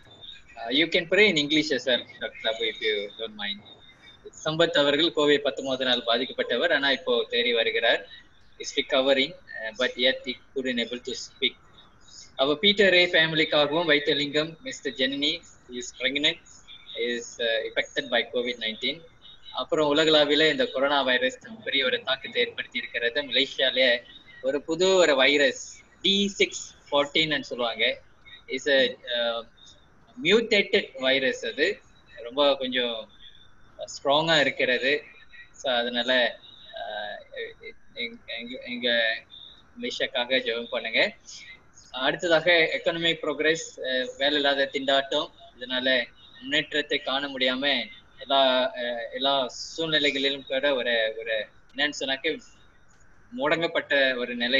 you can pray in English sir doctor அபு if you don't mind Sampath அவர்கள் கோவை பத்தொன்பது நாள் பாதிக்கப்பட்டவர் ஆனா இப்போ தேறி வருகிறார் is recovering but yet he couldn't able to speak அவர் பீட்டர் ரே ஃபேமிலிக்காகவும் Vaithiyalingam mister Janani is pregnant is affected by COVID nineteen அப்புறம் உலகளாவில இந்த கொரோனா வைரஸ் பெரிய ஒரு தாக்கத்தை ஏற்படுத்தி இருக்கிறது மலேசியால ஒரு புது ஒரு வைரஸ் டி சிக்ஸ் ஃபோர்டீன் சொல்லுவாங்க இஸ் மியூட்டேட்டட் வைரஸ் அது ரொம்ப கொஞ்சம் ஸ்ட்ராங்கா இருக்கிறது ஸோ அதனால அஹ், எங்க- எங்க- எங்க மலேசியாக்காக ஜெபம் பண்ணுங்க அடுத்ததாக எக்கனாமிக் ப்ரோக்ரஸ் வேலை இல்லாத திண்டாட்டம் இதனால முன்னேற்றத்தை காண முடியாம எல்லா அஹ், எல்லா சூழ்நிலைகளிலும் கூட ஒரு ஒரு என்னன்னு சொன்னாக்க முடங்கப்பட்ட ஒரு நிலை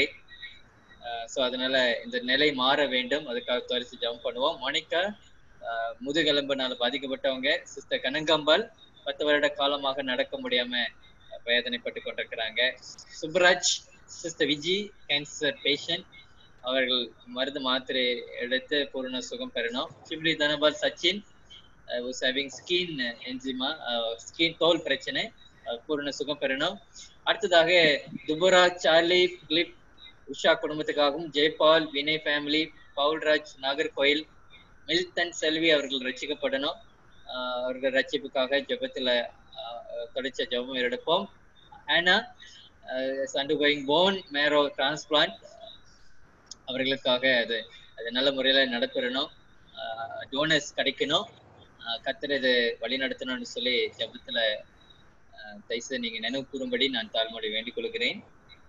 ஸோ அதனால இந்த நிலை மாற வேண்டும் அதுக்காக துவரிச்சு ஜம்ப் பண்ணுவோம் மோனிகா அஹ், முதுகெலும்புனால பாதிக்கப்பட்டவங்க சிஸ்டர் கனங்கம்பால் பத்து வருட காலமாக நடக்க முடியாம வேதனைப்பட்டு கொண்டிருக்கிறாங்க Subraj sister Viji cancer patient அவர்கள் மருந்து மாத்திரை எடுத்து பூரண சுகம் பெறணும் சிப்லி Dhanapal Sachin was having skin eczema skin தோல் பிரச்சனை அஹ், பூரண சுகம் பெறணும் அடுத்ததாக துபுரா சார்லி பிலிப் உஷா குடும்பத்துக்காகவும் ஜெய்பால் வினய் ஃபேமிலி பவுல்ராஜ் நாகர்கோயில் மில்டன் செல்வி அவர்கள் ரட்சிக்கப்படணும் ஆஹ் அவர்கள் ரட்சிப்புக்காக ஜெபத்துல ஆஹ் தொடர்ச்ச ஜெபம் எடுப்போம் ஆனா அண்டர்கோயிங் போன் மேரோ டிரான்ஸ்பிளான்ட் அவர்களுக்காக அது அது நல்ல முறையில நடத்தணும் டோனஸ் கிடைக்கணும் ஆஹ் கர்த்தர் இது வழி நடத்தணும்னு சொல்லி ஜெபத்துல ஆஹ் தயவுசெய்து நீங்க நினைவு கூறும்படி நான் தாழ்மொழி வேண்டிக் கொள்கிறேன்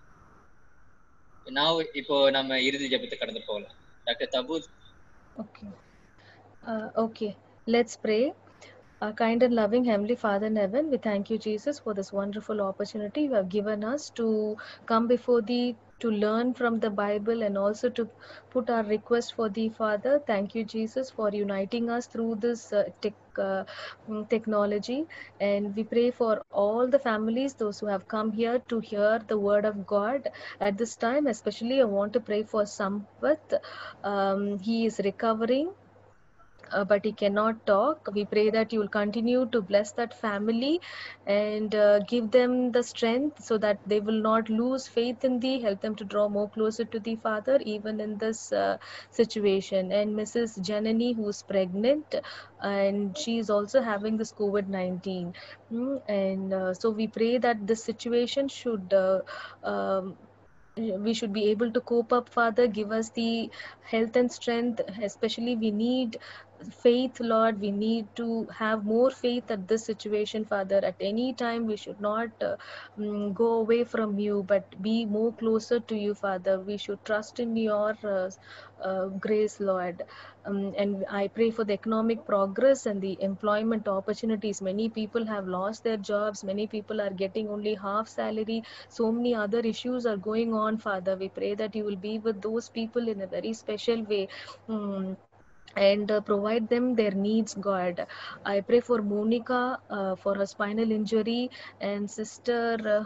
நான் இப்போ நம்ம இறுதி ஜெபத்தை கடந்து போகலாம் டாக்டர் தபூத் Okay. Uh, okay. Let's pray. Our kind and loving Heavenly Father in heaven, we thank you, Jesus, for this wonderful opportunity you have given us to come before Thee to learn from the Bible and also to put our request for Thee, Father. Thank you, Jesus, for uniting us through this uh, tech, uh, mm, technology. And we pray for all the families, those who have come here to hear the Word of God at this time. Especially, I want to pray for Sampath. Um, he is recovering uh, but he cannot talk. We pray that you will continue to bless that family and uh, give them the strength so that they will not lose faith in thee. Help them to draw more closer to thee, Father, even in this uh, situation. And Mrs. Janani, who's pregnant, and she is also having this COVID 19. Mm, and uh, so we pray that this situation should. Uh, um, we should be able to cope up father give us the health and strength especially we need faith lord we need to have more faith at this situation father at any time we should not uh, mm, go away from you but be more closer to you father we should trust in your uh, uh, grace lord um, and i pray for the economic progress and the employment opportunities many people have lost their jobs many people are getting only half salary so many other issues are going on father we pray that you will be with those people in a very special way Mm, and uh, provide them their needs god i pray for monica uh, for her spinal injury and sister uh,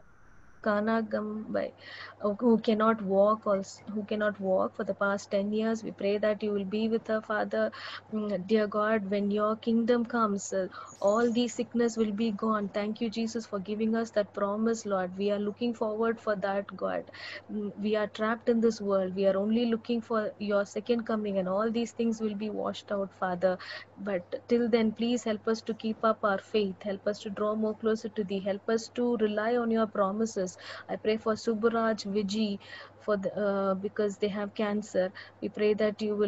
Kanagambai, uh, who cannot walk also who cannot walk for the past 10 years we pray that you will be with her father Mm, dear god when your kingdom comes uh, all these sickness will be gone thank you jesus for giving us that promise lord we are looking forward for that god Mm, we are trapped in this world we are only looking for your second coming and all these things will be washed out father but till then please help us to keep up our faith help us to draw more closer to thee help us to rely on your promises i pray for subaraj viji for the, uh, because they have cancer we pray that you will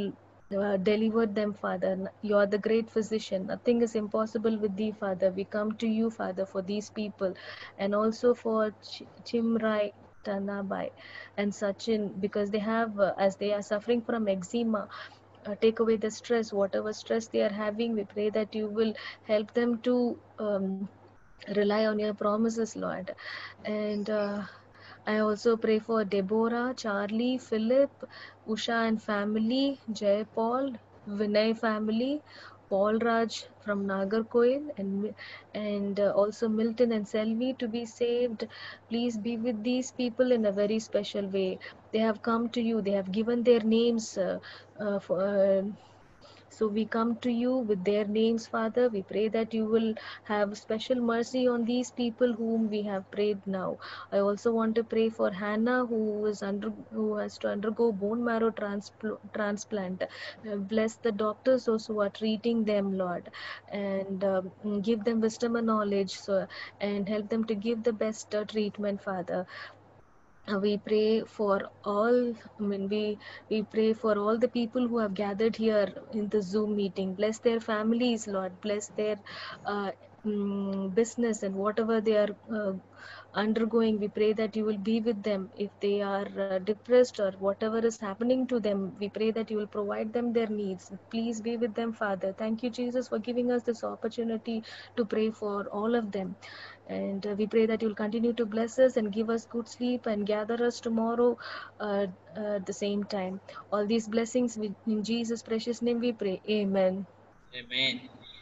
uh, delivered them, Father. You are the great physician. Nothing is impossible with thee, Father. We come to you, Father, for these people and also for Ch- Chimrai. Tanabai and Sachin because they have, uh, as they are suffering from eczema, uh, take away the stress, whatever stress they are having. We pray that you will help them to um, rely on your promises, Lord. And uh, I also pray for Deborah, Charlie, Philip, Usha and family, Jay Paul, Vinay family, Paul Raj from Nagarkoil, and Mi- and uh, also Milton and Selvi to be saved. Please be with these people in a very special way. They have come to you. They have given their names uh, uh, for. Uh, so we come to you with their names, Father. We pray that you will have special mercy on these people whom we have prayed now. I also want to pray for Hannah, who is under, who has to undergo bone marrow transpl- transplant. Uh, bless the doctors also who are treating them, Lord, and um, give them wisdom and knowledge, so and help them to give the best uh, treatment, Father. Uh, we pray for all i mean we we pray for all the people who have gathered here in the zoom meeting bless their families lord bless their uh, mm, business and whatever they are uh, undergoing we pray that you will be with them if they are uh, depressed or whatever is happening to them we pray that you will provide them their needs please be with them father thank you jesus for giving us this opportunity to pray for all of them and uh, we pray that you'll continue to bless us and give us good sleep and gather us tomorrow uh, uh, at the same time all these blessings we- in jesus precious name we pray amen Amen.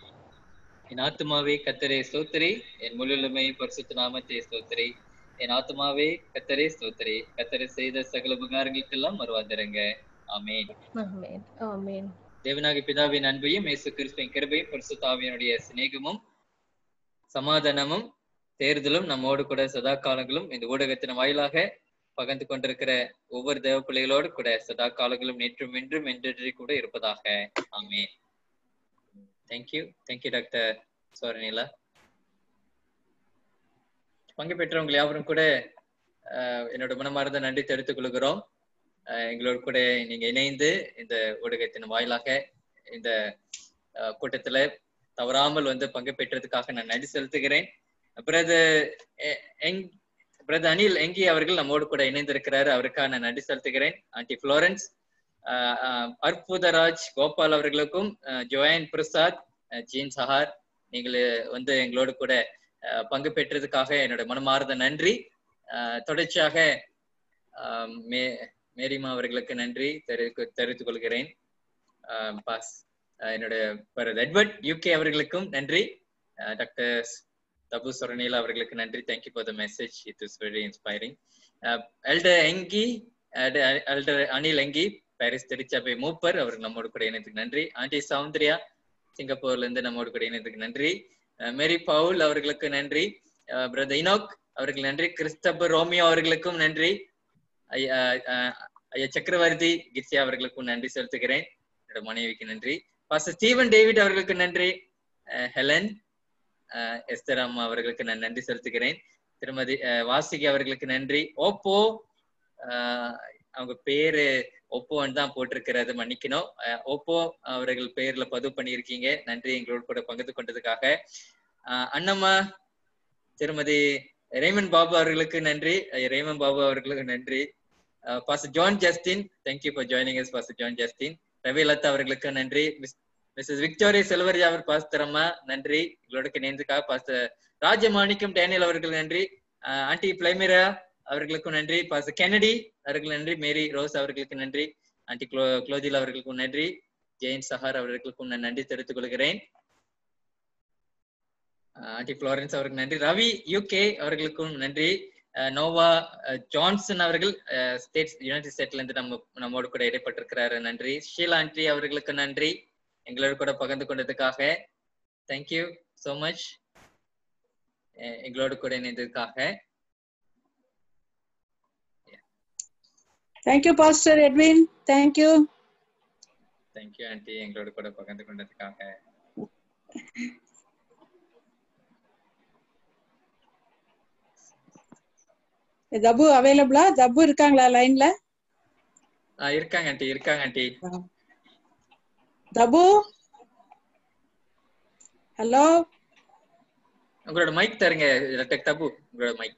என் ஆத்துமாவே கத்தரே ஸ்தோத்திரி என் முழுமை பரிசுத்த நாமத்தை ஸ்தோத்திரி என் ஆத்துமாவே கத்தரே ஸ்தோத்திரி கத்தரை செய்த சகல உபகாரங்களுக்கெல்லாம் மறுவாதிருங்க ஆமென் amen amen தேவனாகி பிதாவின் அன்பையும் இயேசு கிறிஸ்துவின் கிருபையும் பரிசுத்தாவியனுடைய சிநேகமும் சமாதானமும் தேர்தலும் நம்மோடு கூட சதா காலங்களும் இந்த ஊடகத்தின் வாயிலாக பகிர்ந்து கொண்டிருக்கிற ஒவ்வொரு தேவ பிள்ளைகளோடு கூட சதா காலங்களும் நேற்றும் இன்றும் என்றென்றே கூட இருப்பதாக ஆமென் தேங்க்யூ தேங்க்யூ டாக்டர் சோரனிலா பங்கு பெற்றவங்க யாவரும் கூட ஆஹ், என்னோட மனமார்ந்த நன்றி தெரிவித்துக் கொள்கிறோம் ஆஹ், எங்களோடு கூட நீங்க இணைந்து இந்த ஊடகத்தின் வாயிலாக இந்த ஆஹ், கூட்டத்துல தவறாமல் வந்து பங்கு பெற்றதுக்காக நான் நன்றி செலுத்துகிறேன் பிரதர் எங் பிரதர் அனில் எங்கி அவர்கள் நம்மோடு கூட இணைந்திருக்கிறாரு அவருக்காக நான் நன்றி செலுத்துகிறேன் ஆண்டி புளோரன்ஸ் ஆஹ் ஆஹ் அற்புதராஜ் கோபால் அவர்களுக்கும் ஆஹ் ஜோயன் பிரசாத் ஆஹ் ஜீன் சஹார் நீங்கள் வந்து எங்களோடு கூட ஆஹ் பங்கு பெற்றதுக்காக என்னோட மனமார்ந்த நன்றி ஆஹ் தொடர்ச்சியாக ஆஹ் மே மேரிமா அவர்களுக்கு நன்றி தெரிவித்து தெரிவித்துக் கொள்கிறேன் ஆஹ் பாஸ் ஆஹ் என்னோட பிரதர் எட்வர்ட் யூகே அவர்களுக்கும் நன்றி ஆஹ் டாக்டர் தபு சொரணிலா அவர்களுக்கு நன்றி thank you for the message it is very inspiring elder எங்கி எல்டர் அனில் எங்கி பாரிஸ் திருச்சபை மூப்பர் அவருக்கு நம்மோடு கூட இணையத்துக்கு நன்றி ஆண்டி சௌந்தர்யா சிங்கப்பூர்ல இருந்து நம்மோடு கூட இணையத்துக்கு நன்றி அஹ் மேரி பவுல் அவர்களுக்கு நன்றி பிரதர் இனோக் அவர்களுக்கு நன்றி கிறிஸ்தபர் ரோமியோ அவர்களுக்கும் நன்றி ஐயா அஹ், ஐயா சக்கரவர்த்தி கிர்சியா அவர்களுக்கும் நன்றி செலுத்துகிறேன் என்னோட மனைவிக்கு நன்றி பாஸ்டர் ஸ்டீவன் டேவிட் அவர்களுக்கு நன்றி அஹ், ஹெலன் அஹ், எஸ்தர் அம்மா அவர்களுக்கு நான் நன்றி செலுத்துகிறேன் திருமதி அஹ், வாசுகி அவர்களுக்கு நன்றி ஓப்போ அஹ், அவங்க பேரு ஓப்போன்னு தான் போட்டிருக்கிறது மன்னிக்கணும் அஹ், ஓப்போ அவர்கள் பெயர்ல பதிவு பண்ணியிருக்கீங்க நன்றி எங்களோட கூட பகிர்ந்து கொண்டதுக்காக அஹ், அண்ணம்மா திருமதி ரேமன் பாபு அவர்களுக்கு நன்றி அஹ், ரேமன் பாபு அவர்களுக்கு நன்றி pastor John Justin thank you for joining yes pastor John Justin Ravi Latha அவர்களுக்கு நன்றி மிஸ்ஸஸ் விக்டோரியா செல்வரியா அவர் பாஸ்டர் அம்மா நன்றி எங்களோட இணைந்துக்காக பாஸ்டர் ராஜமாணிக்கம் டேனியல் அவர்கள் நன்றி அஹ், ஆண்டி பிளைமிரா அவர்களுக்கும் நன்றி பாஸ்டர் கெனடி அவர்களுக்கு நன்றி மேரி ரோஸ் அவர்களுக்கு நன்றி ஆண்டி குளோ குளோதில் அவர்களுக்கும் நன்றி ஜெயின் சஹார் அவர்களுக்கும் நான் நன்றி தெரிவித்துக் கொள்கிறேன் அஹ் ஆண்டி புளோரன்ஸ் அவருக்கு நன்றி ரவி யூகே அவர்களுக்கும் நன்றி அஹ் நோவா அஹ் ஜான்சன் அவர்கள் ஸ்டேட்ஸ் யுனைடெட் ஸ்டேட்ல இருந்து நம்ம நம்மோடு கூட இடைப்பட்டிருக்கிறாரு நன்றி ஷீலா ஆண்டி அவர்களுக்கு நன்றி எங்களோட கூட பகிர்ந்து கொண்டதுக்காக தேங்க்யூ so மச் எங்களோடு கூட இணைந்ததுக்காக thank you pastor Edwin thank you thank you aunty எங்களோட கூட பகிர்ந்து கொண்டதுக்காக ஜப்பு அவைலபிளா ஜப்பு இருக்காங்களா லைன்ல ஆஹ் இருக்காங்க ஆண்டி இருக்காங்க ஆண்டி தபு ஹலோ உங்களோட மைக் தருங்க டாக்டர் தபு உங்களோட mic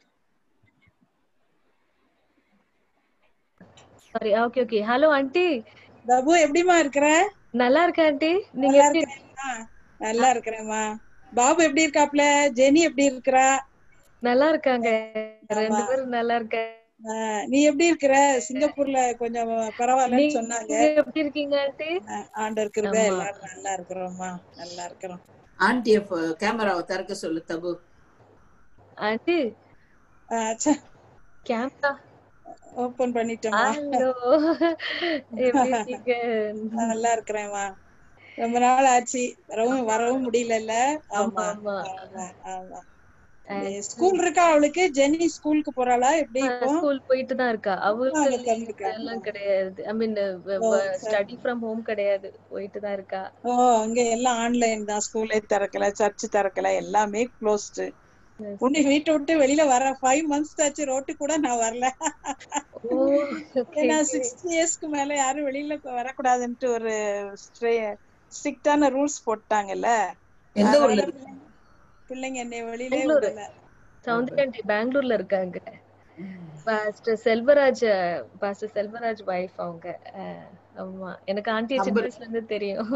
sorry okay okay hello aunty தபு எப்படிமா இருக்கிற நல்லா இருக்கேன் ஆண்டி நீங்க நல்லா எப்படி இருக்கிறேம்மா நல்லா இருக்கிறேம்மா பாபு எப்படி இருக்காப்ல ஜெனி எப்படி இருக்கிறா நல்லா இருக்காங்க ரெண்டு ஆமா. பேரும் நல்லா இருக்காங்க ஆ, நீ எப்படி இருக்கிற சிங்கப்பூர்ல கொஞ்சம் பரவாயில்லன்னு நீங்க சொன்னாங்க எப்படி இருக்கீங்க ஆண்டி ஆண்டவர் கிருபை ஆமா. எல்லாரும் நல்லா இருக்கிறோம்மா நல்லா இருக்கிறோம் ஆண்டிய கேமராவை திறக்க சொல்லு தபு ஆண்டி ஆ, கேமரா ஓபன் பண்ணிட்டோமா ஹலோ எப்படி இருக்கீங்க நல்லா இருக்கிறேம்மா ரொம்ப நாள் ஆச்சு வரவும் வரவும் முடியலல்ல ஆமா ஆமா ஆமா ஆமா ஆமா ஸ்கூல் இருக்கா அவளுக்கு ஜெனி ஸ்கூலுக்கு போறாளா எப்படி இப்போ ஸ்கூல் போயிட்டு தான் இருக்கா அவளுக்கு அங்க தம்பிக்கா. எல்லாம் கிடையாது ஐ மீன் ஓ, சரி. ஸ்டடி ஃப்ரம் ஹோம் கிடையாது போயிட்டு தான் இருக்கா ஓ அங்க எல்லாம் ஆன்லைன் தான் ஸ்கூலே திறக்கல சர்ச் திறக்கல எல்லாமே க்ளோஸ்டு உன்னை வீட்டை விட்டு வெளியில வர ஃபைவ் மந்த்ஸ் ஆச்சு ரோட்டு கூட நான் வரல ஓ okay, ஏன்னா okay. சிக்ஸ்டி இயர்ஸ்க்கு மேல யாரும் வெளியில வரக்கூடாதுன்ட்டு ஒரு ஸ்ட்ரிக்டான ரூல்ஸ் போட்டாங்கல்ல எந்த அதனால ஊர்ல பிள்ளைங்க- பிள்ளைங்க என்னை வெளியிலே பெங்களூரு. விடல சௌந்தர்யா ஆண்டி பெங்களூர்ல இருக்காங்க pastor Selvaraj pastor Selvaraj wife அவங்க அஹ், ஆமா எனக்கு ஆண்டி சின்ன Number- வயசுல இருந்து தெரியும்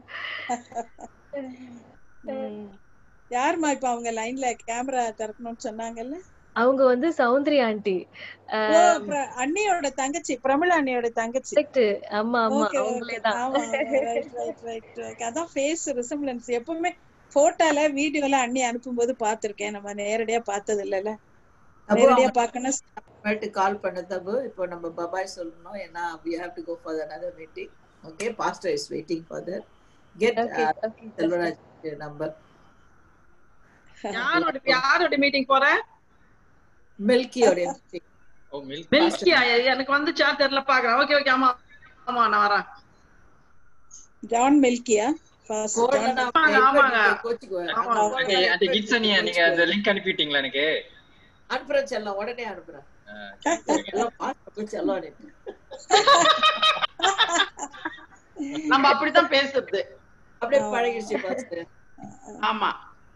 ம். யாரும்மா இப்ப அவங்க லைன்ல கேமரா திறக்கணும்னு சொன்னாங்கல்ல அவங்க வந்து சௌந்தர்யா ஆண்டி ஓ பிர- அண்ணியோட தங்கச்சி பிரமிளா அண்ணியோட தங்கச்சி கரெக்ட் ஆமா ஆமா ஓகே அவங்களே ஓகே தான் ஆமா ரைட் ரைட் ரைட் ஓகே அதான் ஃபேஸ் ரிசம்பிளன்ஸ் எப்பவுமே போட்டோல வீடியோல அண்ணி அனுப்பும்போது பார்த்திருக்கேன் நம்ம நேரடியா பார்த்தது இல்லைல்ல தபு நேரடியா அவங்க பார்க்கணும் அப்புறமேட்டு கால் பண்ண தபு இப்போ நம்ம பபாய் சொல்லணும் ஏன்னா we have to go for another meeting okay pastor is waiting for that get okay uh, okay Selvaraj number யாரோட யாரோட மீட்டிங் போற மில்கியோட ஓ மில்க் மில்கியா எனக்கு வந்து சார் தெரியல பாக்குறேன் ஓகே ஓகே ஆமா ஆமா நான் வரேன் ஜான் மில்கியா First John ஆமாங்க, ஆமாங்க. ஆமா. அந்த கிட்ஸனியா நீங்க அந்த லிங்க் அனுப்பிட்டீங்களா எனக்கு அனுப்புறேன் செல்லம் உடனே அனுப்புறேன் ஆ, சரி, சரிங்க. எல்லாம் பார்த்து செல்லம் அனுப்பு. நம்ம அப்படித்தான் பேசுறது அப்படியே பழகிடுச்சு பாஸ்டர் ஆமா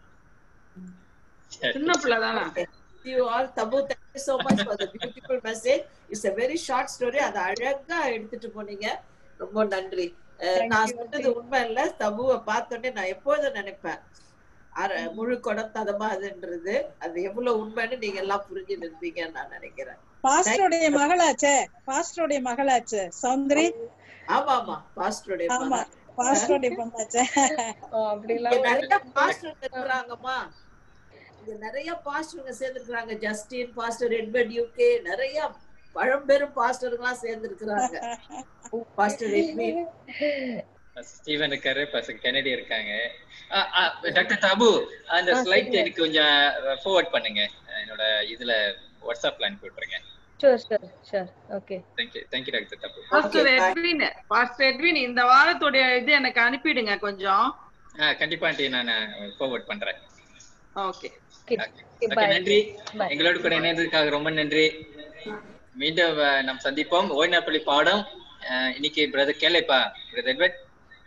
சரி. சின்ன பிள்ளை தானே you all tabu thank you so much for the beautiful message it's a very short story அதை அழகா எடுத்துட்டு போனீங்க ரொம்ப நன்றி அஹ், Thank நான் you, சொன்னது உண்மை இல்ல தபுவை பார்த்தோன்னே நான் எப்போதும் நினைப்பேன் அர- முழு குடம் ததமா அதுன்றது அது எவ்வளவு உண்மைன்னு நீங்க எல்லாம் புரிஞ்சு நிற்பீங்கன்னு நான் நினைக்கிறேன் பாஸ்டருடைய மகளாச்சே பாஸ்டருடைய மகளாச்சே சௌந்தரி ஆமா ஆமா பாஸ்டருடைய ஆமா பாஸ்டருடைய பொண்ணாச்சே அப்படிலாம் இங்க நிறைய பாஸ்டர் இருக்கிறாங்கம்மா இங்க நிறைய பாஸ்டருங்க சேர்ந்துருக்காங்க ஜஸ்டின் பாஸ்டர் எட்வர்ட் யூகே நிறைய பழம்பெரும் பாஸ்டருங்கெல்லாம் சேர்ந்துருக்கிறாங்க பாஸ்டர் எட்வின் ஸ்டீவன் இருக்காரு பசங்க கெனடி இருக்காங்க ஆ, ஆ, டாக்டர் தாபு அந்த ஆ, ஸ்லைட் சரிங்க. எனக்கு கொஞ்சம் ஃபார்வர்ட் பண்ணுங்க என்னோட இதுல வாட்ஸ்அப்ல அனுப்பி விட்டுருங்க sure sure sure okay thank you thank you doctor தாபு pastor bye. Edwin pastor Edwin இந்த வாரத்துடைய இது எனக்கு அனுப்பிடுங்க கொஞ்சம் ஆ கண்டிப்பா ஆண்டி நான் ஃபார்வர்ட் பண்றேன் ஓகே ஓகே ஓகே பாய் நன்றி Bye. எங்களோட கூட இணைந்ததுக்காக ரொம்ப நன்றி மீண்டும் அஹ், நாம் சந்திப்போம் ஓய்னாப்பள்ளி பாடம் அஹ், இன்னைக்கு பிரதர் கேளைப்பா பிரதர் எட்வர்ட்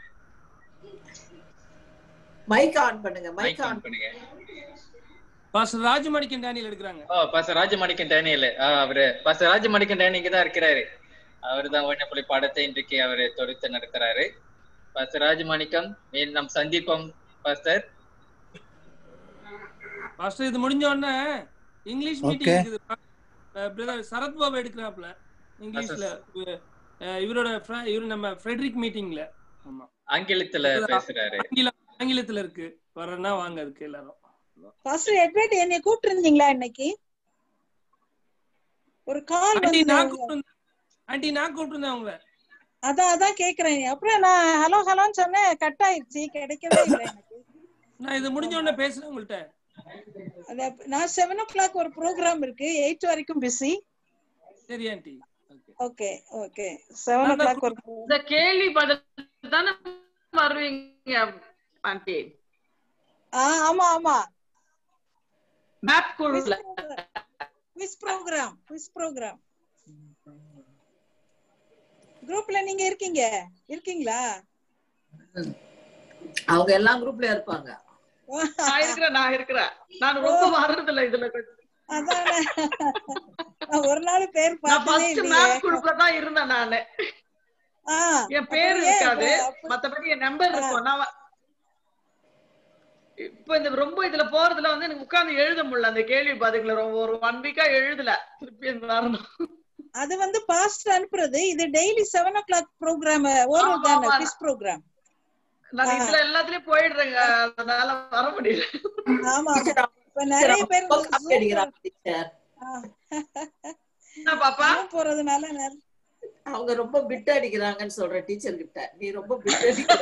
மைக் ஆன் பண்ணுங்க மைக் மைக் ஆன் ஆன் பண்ணுங்க பாஸ்டர் ராஜமாணிக்கன் டேனியல் எடுக்கிறாங்க ஓ பாச ராஜமாணிக்கன் டேனியல் ஆ அவரு பாச ராஜமாணிக்கன் டேனி இங்க தான் இருக்கிறாரு அவரு தான் ஓய்னாப்பள்ளி பாடத்தை இன்றைக்கு அவரு தொடுத்து நடத்துறாரு பாச ராஜமாணிக்கம் மீண்டும் நாம் சந்திப்போம் பாஸ்டர் பாஸ்டர் இது முடிஞ்ச உடனே இங்கிலீஷ் மீட்டிங் Okay. இருக்குது பிரதர் சரத் பாபு எடுக்கிறாப்ல இங்கிலீஷ்ல அஹ், இவரோட fr- இவரு நம்ம ஃப்ரெட்ரிக் மீட்டிங்ல ஆமா ஆங்கிலத்துல பேசுறாரு ஆங்கிலம் ஆங்கிலத்துல இருக்கு வரனா வாங்க அதுக்கு எல்லாரும் பாஸ்டர் எட்வர்ட் என்னை கூப்பிட்டு இருந்தீங்களா இன்னைக்கு ஒரு கால் ஆண்டி வந்து நான் கூப்பிட்டு ஆண்டி நான் கூப்பிட்டு உங்களை அதான் அதான் கேக்குறேன் அப்புறம் நான் ஹலோ ஹலோன்னு சொன்னேன் கட் ஆயிடுச்சு கிடைக்கவே இல்லை எனக்கு நான் இது முடிஞ்ச உடனே பேசுறேன் உங்கள்ட்ட அது அப்ப- நான் செவன் ஓ கிளாக் ஒரு ப்ரோக்ராம் இருக்கு எயிட் வரைக்கும் பிஸி சரி aunty okay okay seven o'clock ஒரு இந்த கேள்வி பதில் தானே வருவீங்க ஆண்டி ஆ ஆமா ஆமா மேப் குழுல குவிஸ் ப்ரோக்ராம் குவிஸ் ப்ரோக்ராம் குரூப்ல நீங்க இருக்கீங்க இருக்கீங்களா ம். அவங்க எல்லா குரூப்லயும் இருப்பாங்க நான் இருக்கிறேன் நான் இருக்கிறேன் நான் ரொம்ப வர்றது இல்ல இதுல கொஞ்சம். அதானே நான் ஒரு நாள் பேர் நான் பார்த்ததே ஃபர்ஸ்ட் இல்லையே மேப் குரூப்ல தான் இருந்தேன் நானு ஆ என் பேர் அப்புறம் ஏன் இருக்காது இப்ப- அப்ப- மத்தபடி என் நம்பர் இருக்கும் நான் வ- இப்ப இந்த ரொம்ப இதுல போறதுல வந்து எனக்கு உட்கார்ந்து எழுத முடியல அந்த கேள்வி பதில்களை ரொம்ப ஒரு ஒன் வீக்கா எழுதல திருப்பி அந்த வரணும் அது வந்து பாஸ்ட் அனுப்புறது இது daily seven o'clock programme ஓரல் ஆமா, தானே ஆமா. குவிஸ் ப்ரோக்ராம் நான் இதுல எல்லாத்துலயும் போயிடுறேங்க அதனால வர முடியல ஆமா இப்ப நிறைய பேர் ரொம்ப காப்பி அடிக்கிறாங்க டீச்சர் என்ன பாப்பா Zoom போறதுனால நிறைய- அவங்க ரொம்ப பிட் அடிக்கிறாங்கன்னு சொல்ற டீச்சர் கிட்ட நீ ரொம்ப பிட் அடிக்கிற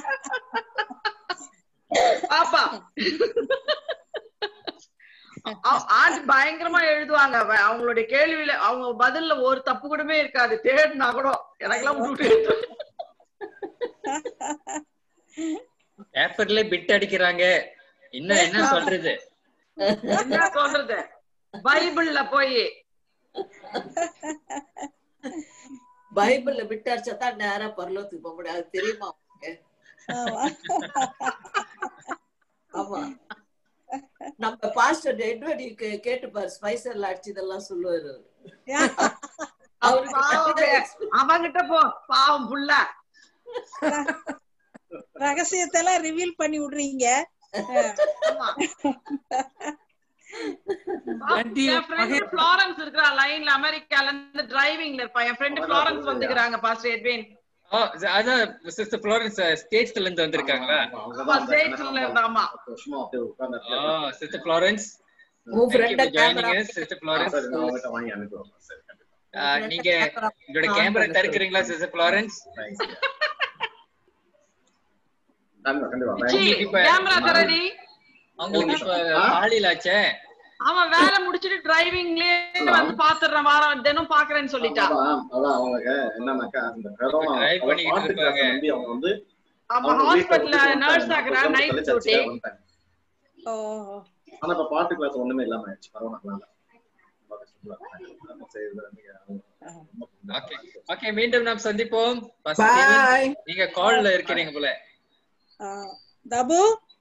பாப்பா அவ- ஆண்டி பயங்கரமா எழுதுவாங்க அவ- அவங்களுடைய கேள்வியில அவங்க பதில்ல ஒரு தப்பு கூடமே இருக்காது தேடினா கூட எனக்கெல்லாம் விட்டு விட்டு பேப்பர்ல பிட் அடிக்கிறாங்க இன்னும் என்ன சொல்றது என்ன சொல்றது பைபிள்ல போய் பைபிள்ல பிட் அடிச்சா தான் நேரா பரலோகத்துக்கு போக முடியாது அது தெரியுமா உங்களுக்கு ஆமா. ஆமா நம்ம பாஸ்டர் எட்வர்டி கேட்டு பாரு ஸ்பைசர்ல அடிச்சு இதெல்லாம் சொல்லுவாரு அவருக்கு பாவம் அவங்கிட்ட போ பாவம் புள்ள ரகசியத்தை எல்லாம் ரிவீல் பண்ணி விடுறீங்க ஆமா. ஆண்டி என் ஃப்ரெண்ட் ஃப்ளாரன்ஸ் இருக்கிறா லைன்ல அமெரிக்கால இருந்து டிரைவிங்ல இருப்பா என் ஃப்ரெண்ட் ஃப்ளாரன்ஸ் வந்துக்கிறாங்க பாஸ்டர் எட்வின் ஓ அதான் சிஸ்டர் ஃப்ளோரன்ஸ் ஸ்டேட்ஸ்ல இருந்து வந்திருக்காங்களா ஆமா ஸ்டேட்ஸ்ல இருந்தாமா ஓ சிஸ்டர் ஃப்ளோரன்ஸ் உன் friend அ camera- சிஸ்டர் ஃப்ளோரன்ஸ் நீங்க உங்களோட கேமரா திறக்கிறீங்களா சிஸ்டர் ஃப்ளோரன்ஸ் இப்ப கேமரா தரடி அவங்களுக்கு இப்ப காலையில ஆச்சே அவன் வேலை முடிச்சிட்டு டிரைவிங்லயே வந்து பாத்துறேன் வாரம் தினம் பாக்குறேன்னு சொல்லிட்டா Drive பண்ணிக்கிட்டு இருப்பாங்க. ஆமா ஹாஸ்பிட்டல்ல நர்ஸ் ஆகுறா நைட் டியூட்டி ஓ ஆனா இப்ப பாட்டு கிளாஸ் ஒண்ணுமே இல்லாம ஆயிடுச்சு கொரோனாக்கனால ஓகே ஓகே மீண்டும் நாம் சந்திப்போம் Pastor Bye. Steven, நீங்க கால்ல இருக்கிறீங்க போல ஆ. தபு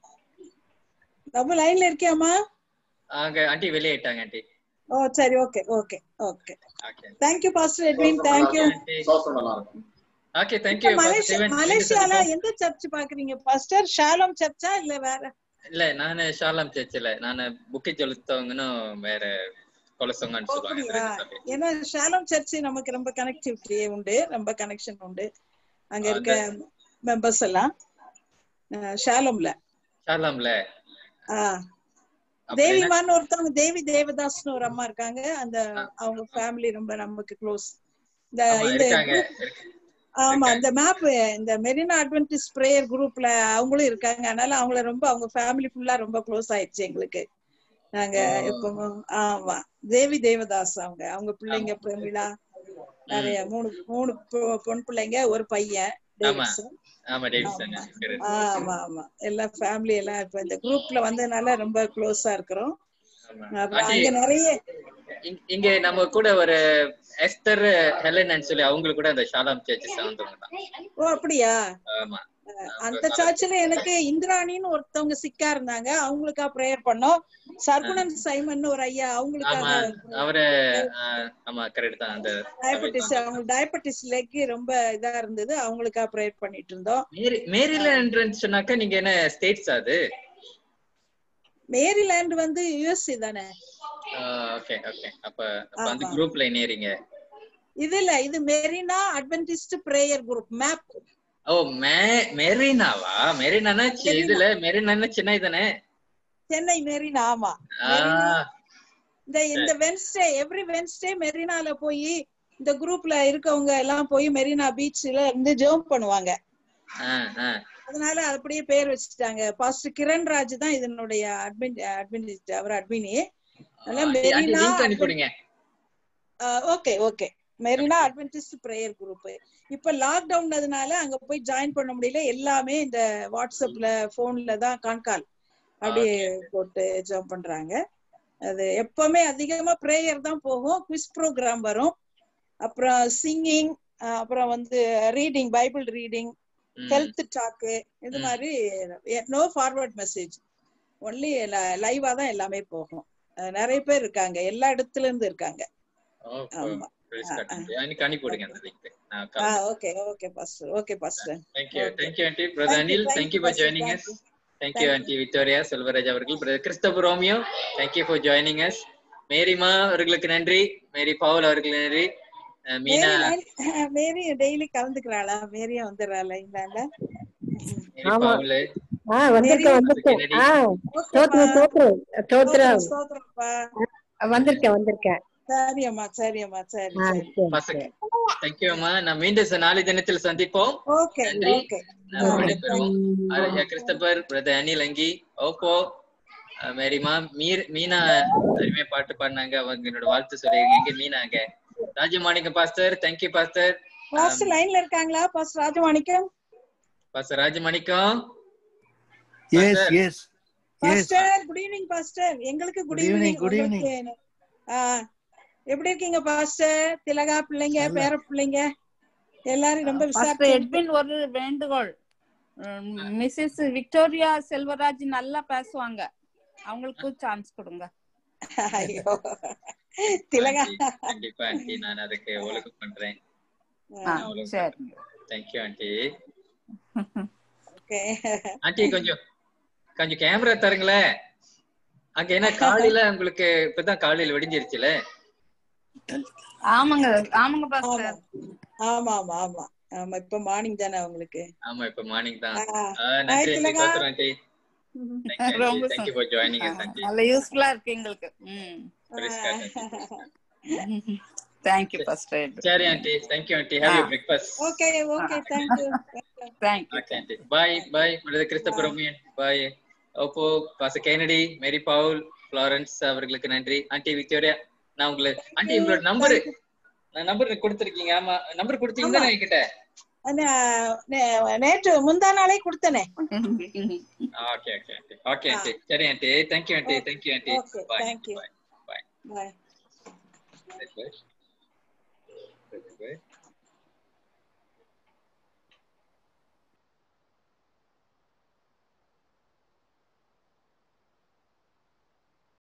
தபு லைன்ல இருக்கியாமா அங்க ஆண்டி வெளியேட்டாங்க ஆண்டி ஓ சரி okay okay okay okay thank you pastor Edwin thank you so much நல்லா இருக்கும் ஓகே தேங்க்யூ மலேசியா மலேசியால எந்த சர்ச் பாக்குறீங்க பாஸ்டர் ஷாலம் சர்ச்சா இல்ல வேற இல்ல நானு ஷாலாம் சர்ச்சில் நானு புக்கி ஜொலுத்தவங்கன்னு வேற கொலசவங்கன்னு சொல்லுவாங்க இந்த அப்படியா ரெண்டு சபை. ஏன்னா ஷாலம் சர்ச் நமக்கு ரொம்ப கனெக்டிவிட்டி உண்டு ரொம்ப கனெக்ஷன் உண்டு அங்க இருக்க மெம்பர்ஸ் எல்லாம் அஹ், ஷாலம்ல ஷாலாம்ல ஆஹ் அப்படின்னா தேவிமான்னு ஒருத்தவங்க தேவி தேவதாஸ்னு ஒரு அம்மா இருக்காங்க அந்த அவங்க ஃபேமிலி ரொம்ப நமக்கு க்ளோஸ் இந்த ஆமா இந்த இருக்காங்க group- இருக்கு. ஆமா அந்த மேப் இந்த மெரினா அட்வென்டிஸ் பிரேயர் குரூப்ல அவங்களும் இருக்காங்க அதனால அவங்கள ரொம்ப அவங்க ஃபேமிலி ஃபுல்லா ரொம்ப க்ளோஸ் ஆயிடுச்சு எங்களுக்கு நாங்க எப்பவும் ஆமா தேவி தேவதாஸ் அவங்க அவங்க பிள்ளைங்க பிரமிளா நிறைய மூணு மூணு பொ- பொன் பிள்ளைங்க ஒரு பையன் ஆமா டேவிட்சன் ஆமா டேவிட்சன் correct. ஆமா ஆமா எல்லா ஃபேமிலி எல்லாம் இப்ப இந்த குரூப்ல வந்ததுனால ரொம்ப க்ளோஸா இருக்கிறோம் ஆமா. அப்புறம் ஆண்டி, அங்க நிறைய இங்க- இங்க நம்ம கூட ஒரு எஸ்தர் ஹெலன் சொல்லி அவங்களுக்கு கூட அந்த ஷாலாம் சர்ச் சார்ந்தவங்க தான் ஓ அப்படியா ஆமா அந்த சர்ச்சில் எனக்கு இந்திராணின்னு ஒருத்தவங்க சிக்கா இருந்தாங்க அவங்களுக்கா ப்ரேயர் பண்ணோம் சர்குணன் சைமன் ஒரு ஐயா ஆமா அவங்களுக்காக அவரு ஆஹ், ஆமா கரெக்ட் தான் அந்த டயபெட்டிஸ் அவங்க டயபெட்டிஸ் லெக் ரொம்ப இதா இருந்தது அவங்களுக்கா ப்ரேயர் பண்ணிட்டு இருந்தோம் மேரி மேரிலாண்ட் சொன்னாக்கா நீங்க என்ன ஸ்டேட்ஸ் அது மேரிலாண்ட் வந்து யுஎஸ்சி தானே ஓகே ஓகே அப்ப அப்ப அந்த ஆமா. குரூப்ல இணையறீங்க இது இல்ல இது மெரினா அட்வென்டிஸ்ட் பிரேயர் குரூப் மேப் ஓ மே மெரினாவா மெரினானா சி- இதுல மெரினானா சின்ன தானே சென்னை மெரினா ஆமா ஆஹ் இந்த இந்த வென்ஸ்டே எவ்ரி வென்ஸ்டே மெரினால போய் இந்த குரூப்ல இருக்கவங்க எல்லாம் போய் மெரினா பீச்ல இருந்து ஜெர்ம் பண்ணுவாங்க ஆஹ் ஆஹ் அதனால அப்படியே பேர் வச்சுட்டாங்க பாஸ்டர் கிரண் ராஜ் தான் இதனுடைய அட்மின் அட்மினிஸ்ட் அவர் அட்மினி அதனால ஆண்டி, ஆண்டி, மெரினா link அனுப்பிவிடுங்க okay okay Marina Adventist prayer group இப்ப லாக்டவுன்னதுனால அங்க போய் ஜாயின் பண்ண முடியல எல்லாமே இந்த வாட்ஸ்அப்ல போன்ல தான் கான்கால் அப்படியே போட்டு ஜாயின் பண்றாங்க அது எப்பவுமே அதிகமா பிரேயர் தான் போகும் குவிஸ் ப்ரோக்ராம் வரும் அப்புறம் சிங்கிங் அப்புறம் வந்து ரீடிங் பைபிள் ரீடிங் ம். ஹெல்த் டாக்கு இது ம். மாதிரி நோ ஃபார்வர்ட் மெசேஜ் ஒன்லி லைவா தான் எல்லாமே போகும் அஹ் நிறைய பேர் இருக்காங்க எல்லா இடத்துல இருந்து இருக்காங்க ஓ, ஆமா praise ஆ, God, ஆ. aunty. எனக்கு அனுப்பி விடுங்க அந்த லிங்க் நான் ஆ கலந்து okay okay pastor okay pastor thank you okay thank you aunty brother thank you Anil thank you thank you for pastor joining us thank you thank you thank you aunty Victoria Selvaraj அவர்கள் brother Christopher Romeo thank you for joining us மேரிமா அவர்களுக்கு நன்றி மேரி பவுல் அவர்களுக்கு நன்றி அஹ் Meena Mary line- Mary daily கலந்துக்கிறாளா மேரியா வந்துடுறாளா இல்ல மேரி ஆமா பவுல் ஆ மேரி வந்திருக்கேன் வந்திருக்கேன் கென்னடி ஆ ஓகேப்பா ஸ்தோத்திரம் ஸ்தோத்திரம் ஸ்தோத்திரம் ஸ்தோத்திரம் ஸ்தோத்திரம்ப்பா வந்திருக்கேன் வந்திருக்கேன் சரி அம்மா சரி அம்மா சரி ஆ சரி சரி பசங்க சரி தேங்க்யூ அம்மா நான் மீண்டும் ச- நாளை தினத்தில் சந்திப்போம் ஓகே நன்றி ஓகே நாம் ஓகே விடைபெறுவோம் தேங்க்யூ அரு- கிறிஸ்தபர் பிரதர் அனில் அங்கி ஓப்போ அஹ் மேரிமா மீர் மீனா அருமையா பாட்டு பாடினாங்க அவங்க என்னோட வாழ்த்து சொல்லிருங்க எங்க மீனாங்க Rajamanickam pastor thank you pastor pastor லைன்ல இருக்காங்களா pastor Rajamanickam pastor Rajamanickam yes pastor yes yes pastor good evening pastor எங்களுக்கு good good evening evening good உங்களுக்கு ஈவினிங் ஆ, எப்படி இருக்கீங்க பாஸ்டர் திலகா பிள்ளைங்க நல்ல பேர பிள்ளைங்க எல்லாரும் ரொம்ப பாஸ்டர் விசாரிச்சு எட்வின் ஒரு வேண்டுகோள் மிஸ்ஸஸ் விக்டோரியா செல்வராஜ் நல்லா பேசுவாங்க அவங்களுக்கும் சான்ஸ் கொடுங்க ஐயோ திலகா ஆண்டி கண்டிப்பா ஆண்டி நான் அதுக்கு ஒழுங்கு பண்றேன் ஆ நான் ஒழுங்கு சரி பண்றேன் தேங்க்யூ ஆண்டி ஓகே ஆண்டி கொஞ்சம் கொஞ்சம் கேமரா தருங்களேன் அங்க என்ன காலையில உங்களுக்கு இப்பதான் காலையில வெடிஞ்சிருச்சுல ஆமாங்க ஆமாங்க ஆமா பாஸ்டர் ஆமா ஆமா ஆமா ஆமா இப்ப மார்னிங் தானே அவங்களுக்கு ஆமா இப்ப மார்னிங் தான் ஆ, ஆ, ஹாய் நன்றி ஆண்டி திலகா சோத்திரம் ஆண்டி தேங்க்யூ ஆண்டி ரொம்ப தேங்க்யூ சந்தோஷம் ஃபார் ஜாயினிங் ஆ, அஸ் ஆண்டி நல்ல யூஸ்ஃபுல்லா இருக்கு எங்களுக்கு ம் praise God aunty praise God thank you pastor சரி ஆண்டி தேங்க்யூ ஆண்டி ஆ have you breakfast okay okay thank you thank you okay aunty bye bye brother Christopher Romeo bye ஓப்போ பாச கெனடி மேரி பவுல் ஃப்ளாரன்ஸ் அவர்களுக்கு நன்றி ஆண்டி விக்டோரியா நான் உங்களை aunty உங்களோட number thank you நான் நம்பர் கொடுத்துருக்கீங்க ஆமா நம்பர் கொடுத்தீங்க ஆமா தானே என்கிட்ட நே- நே- நேற்று முந்தா நாளே கொடுத்தனே ஓகே ஓகே ஆண்டி ஓகே ஆ ஆண்டி சரி aunty thank you aunty okay thank you aunty okay bye aunty thank you bye bye bye சரி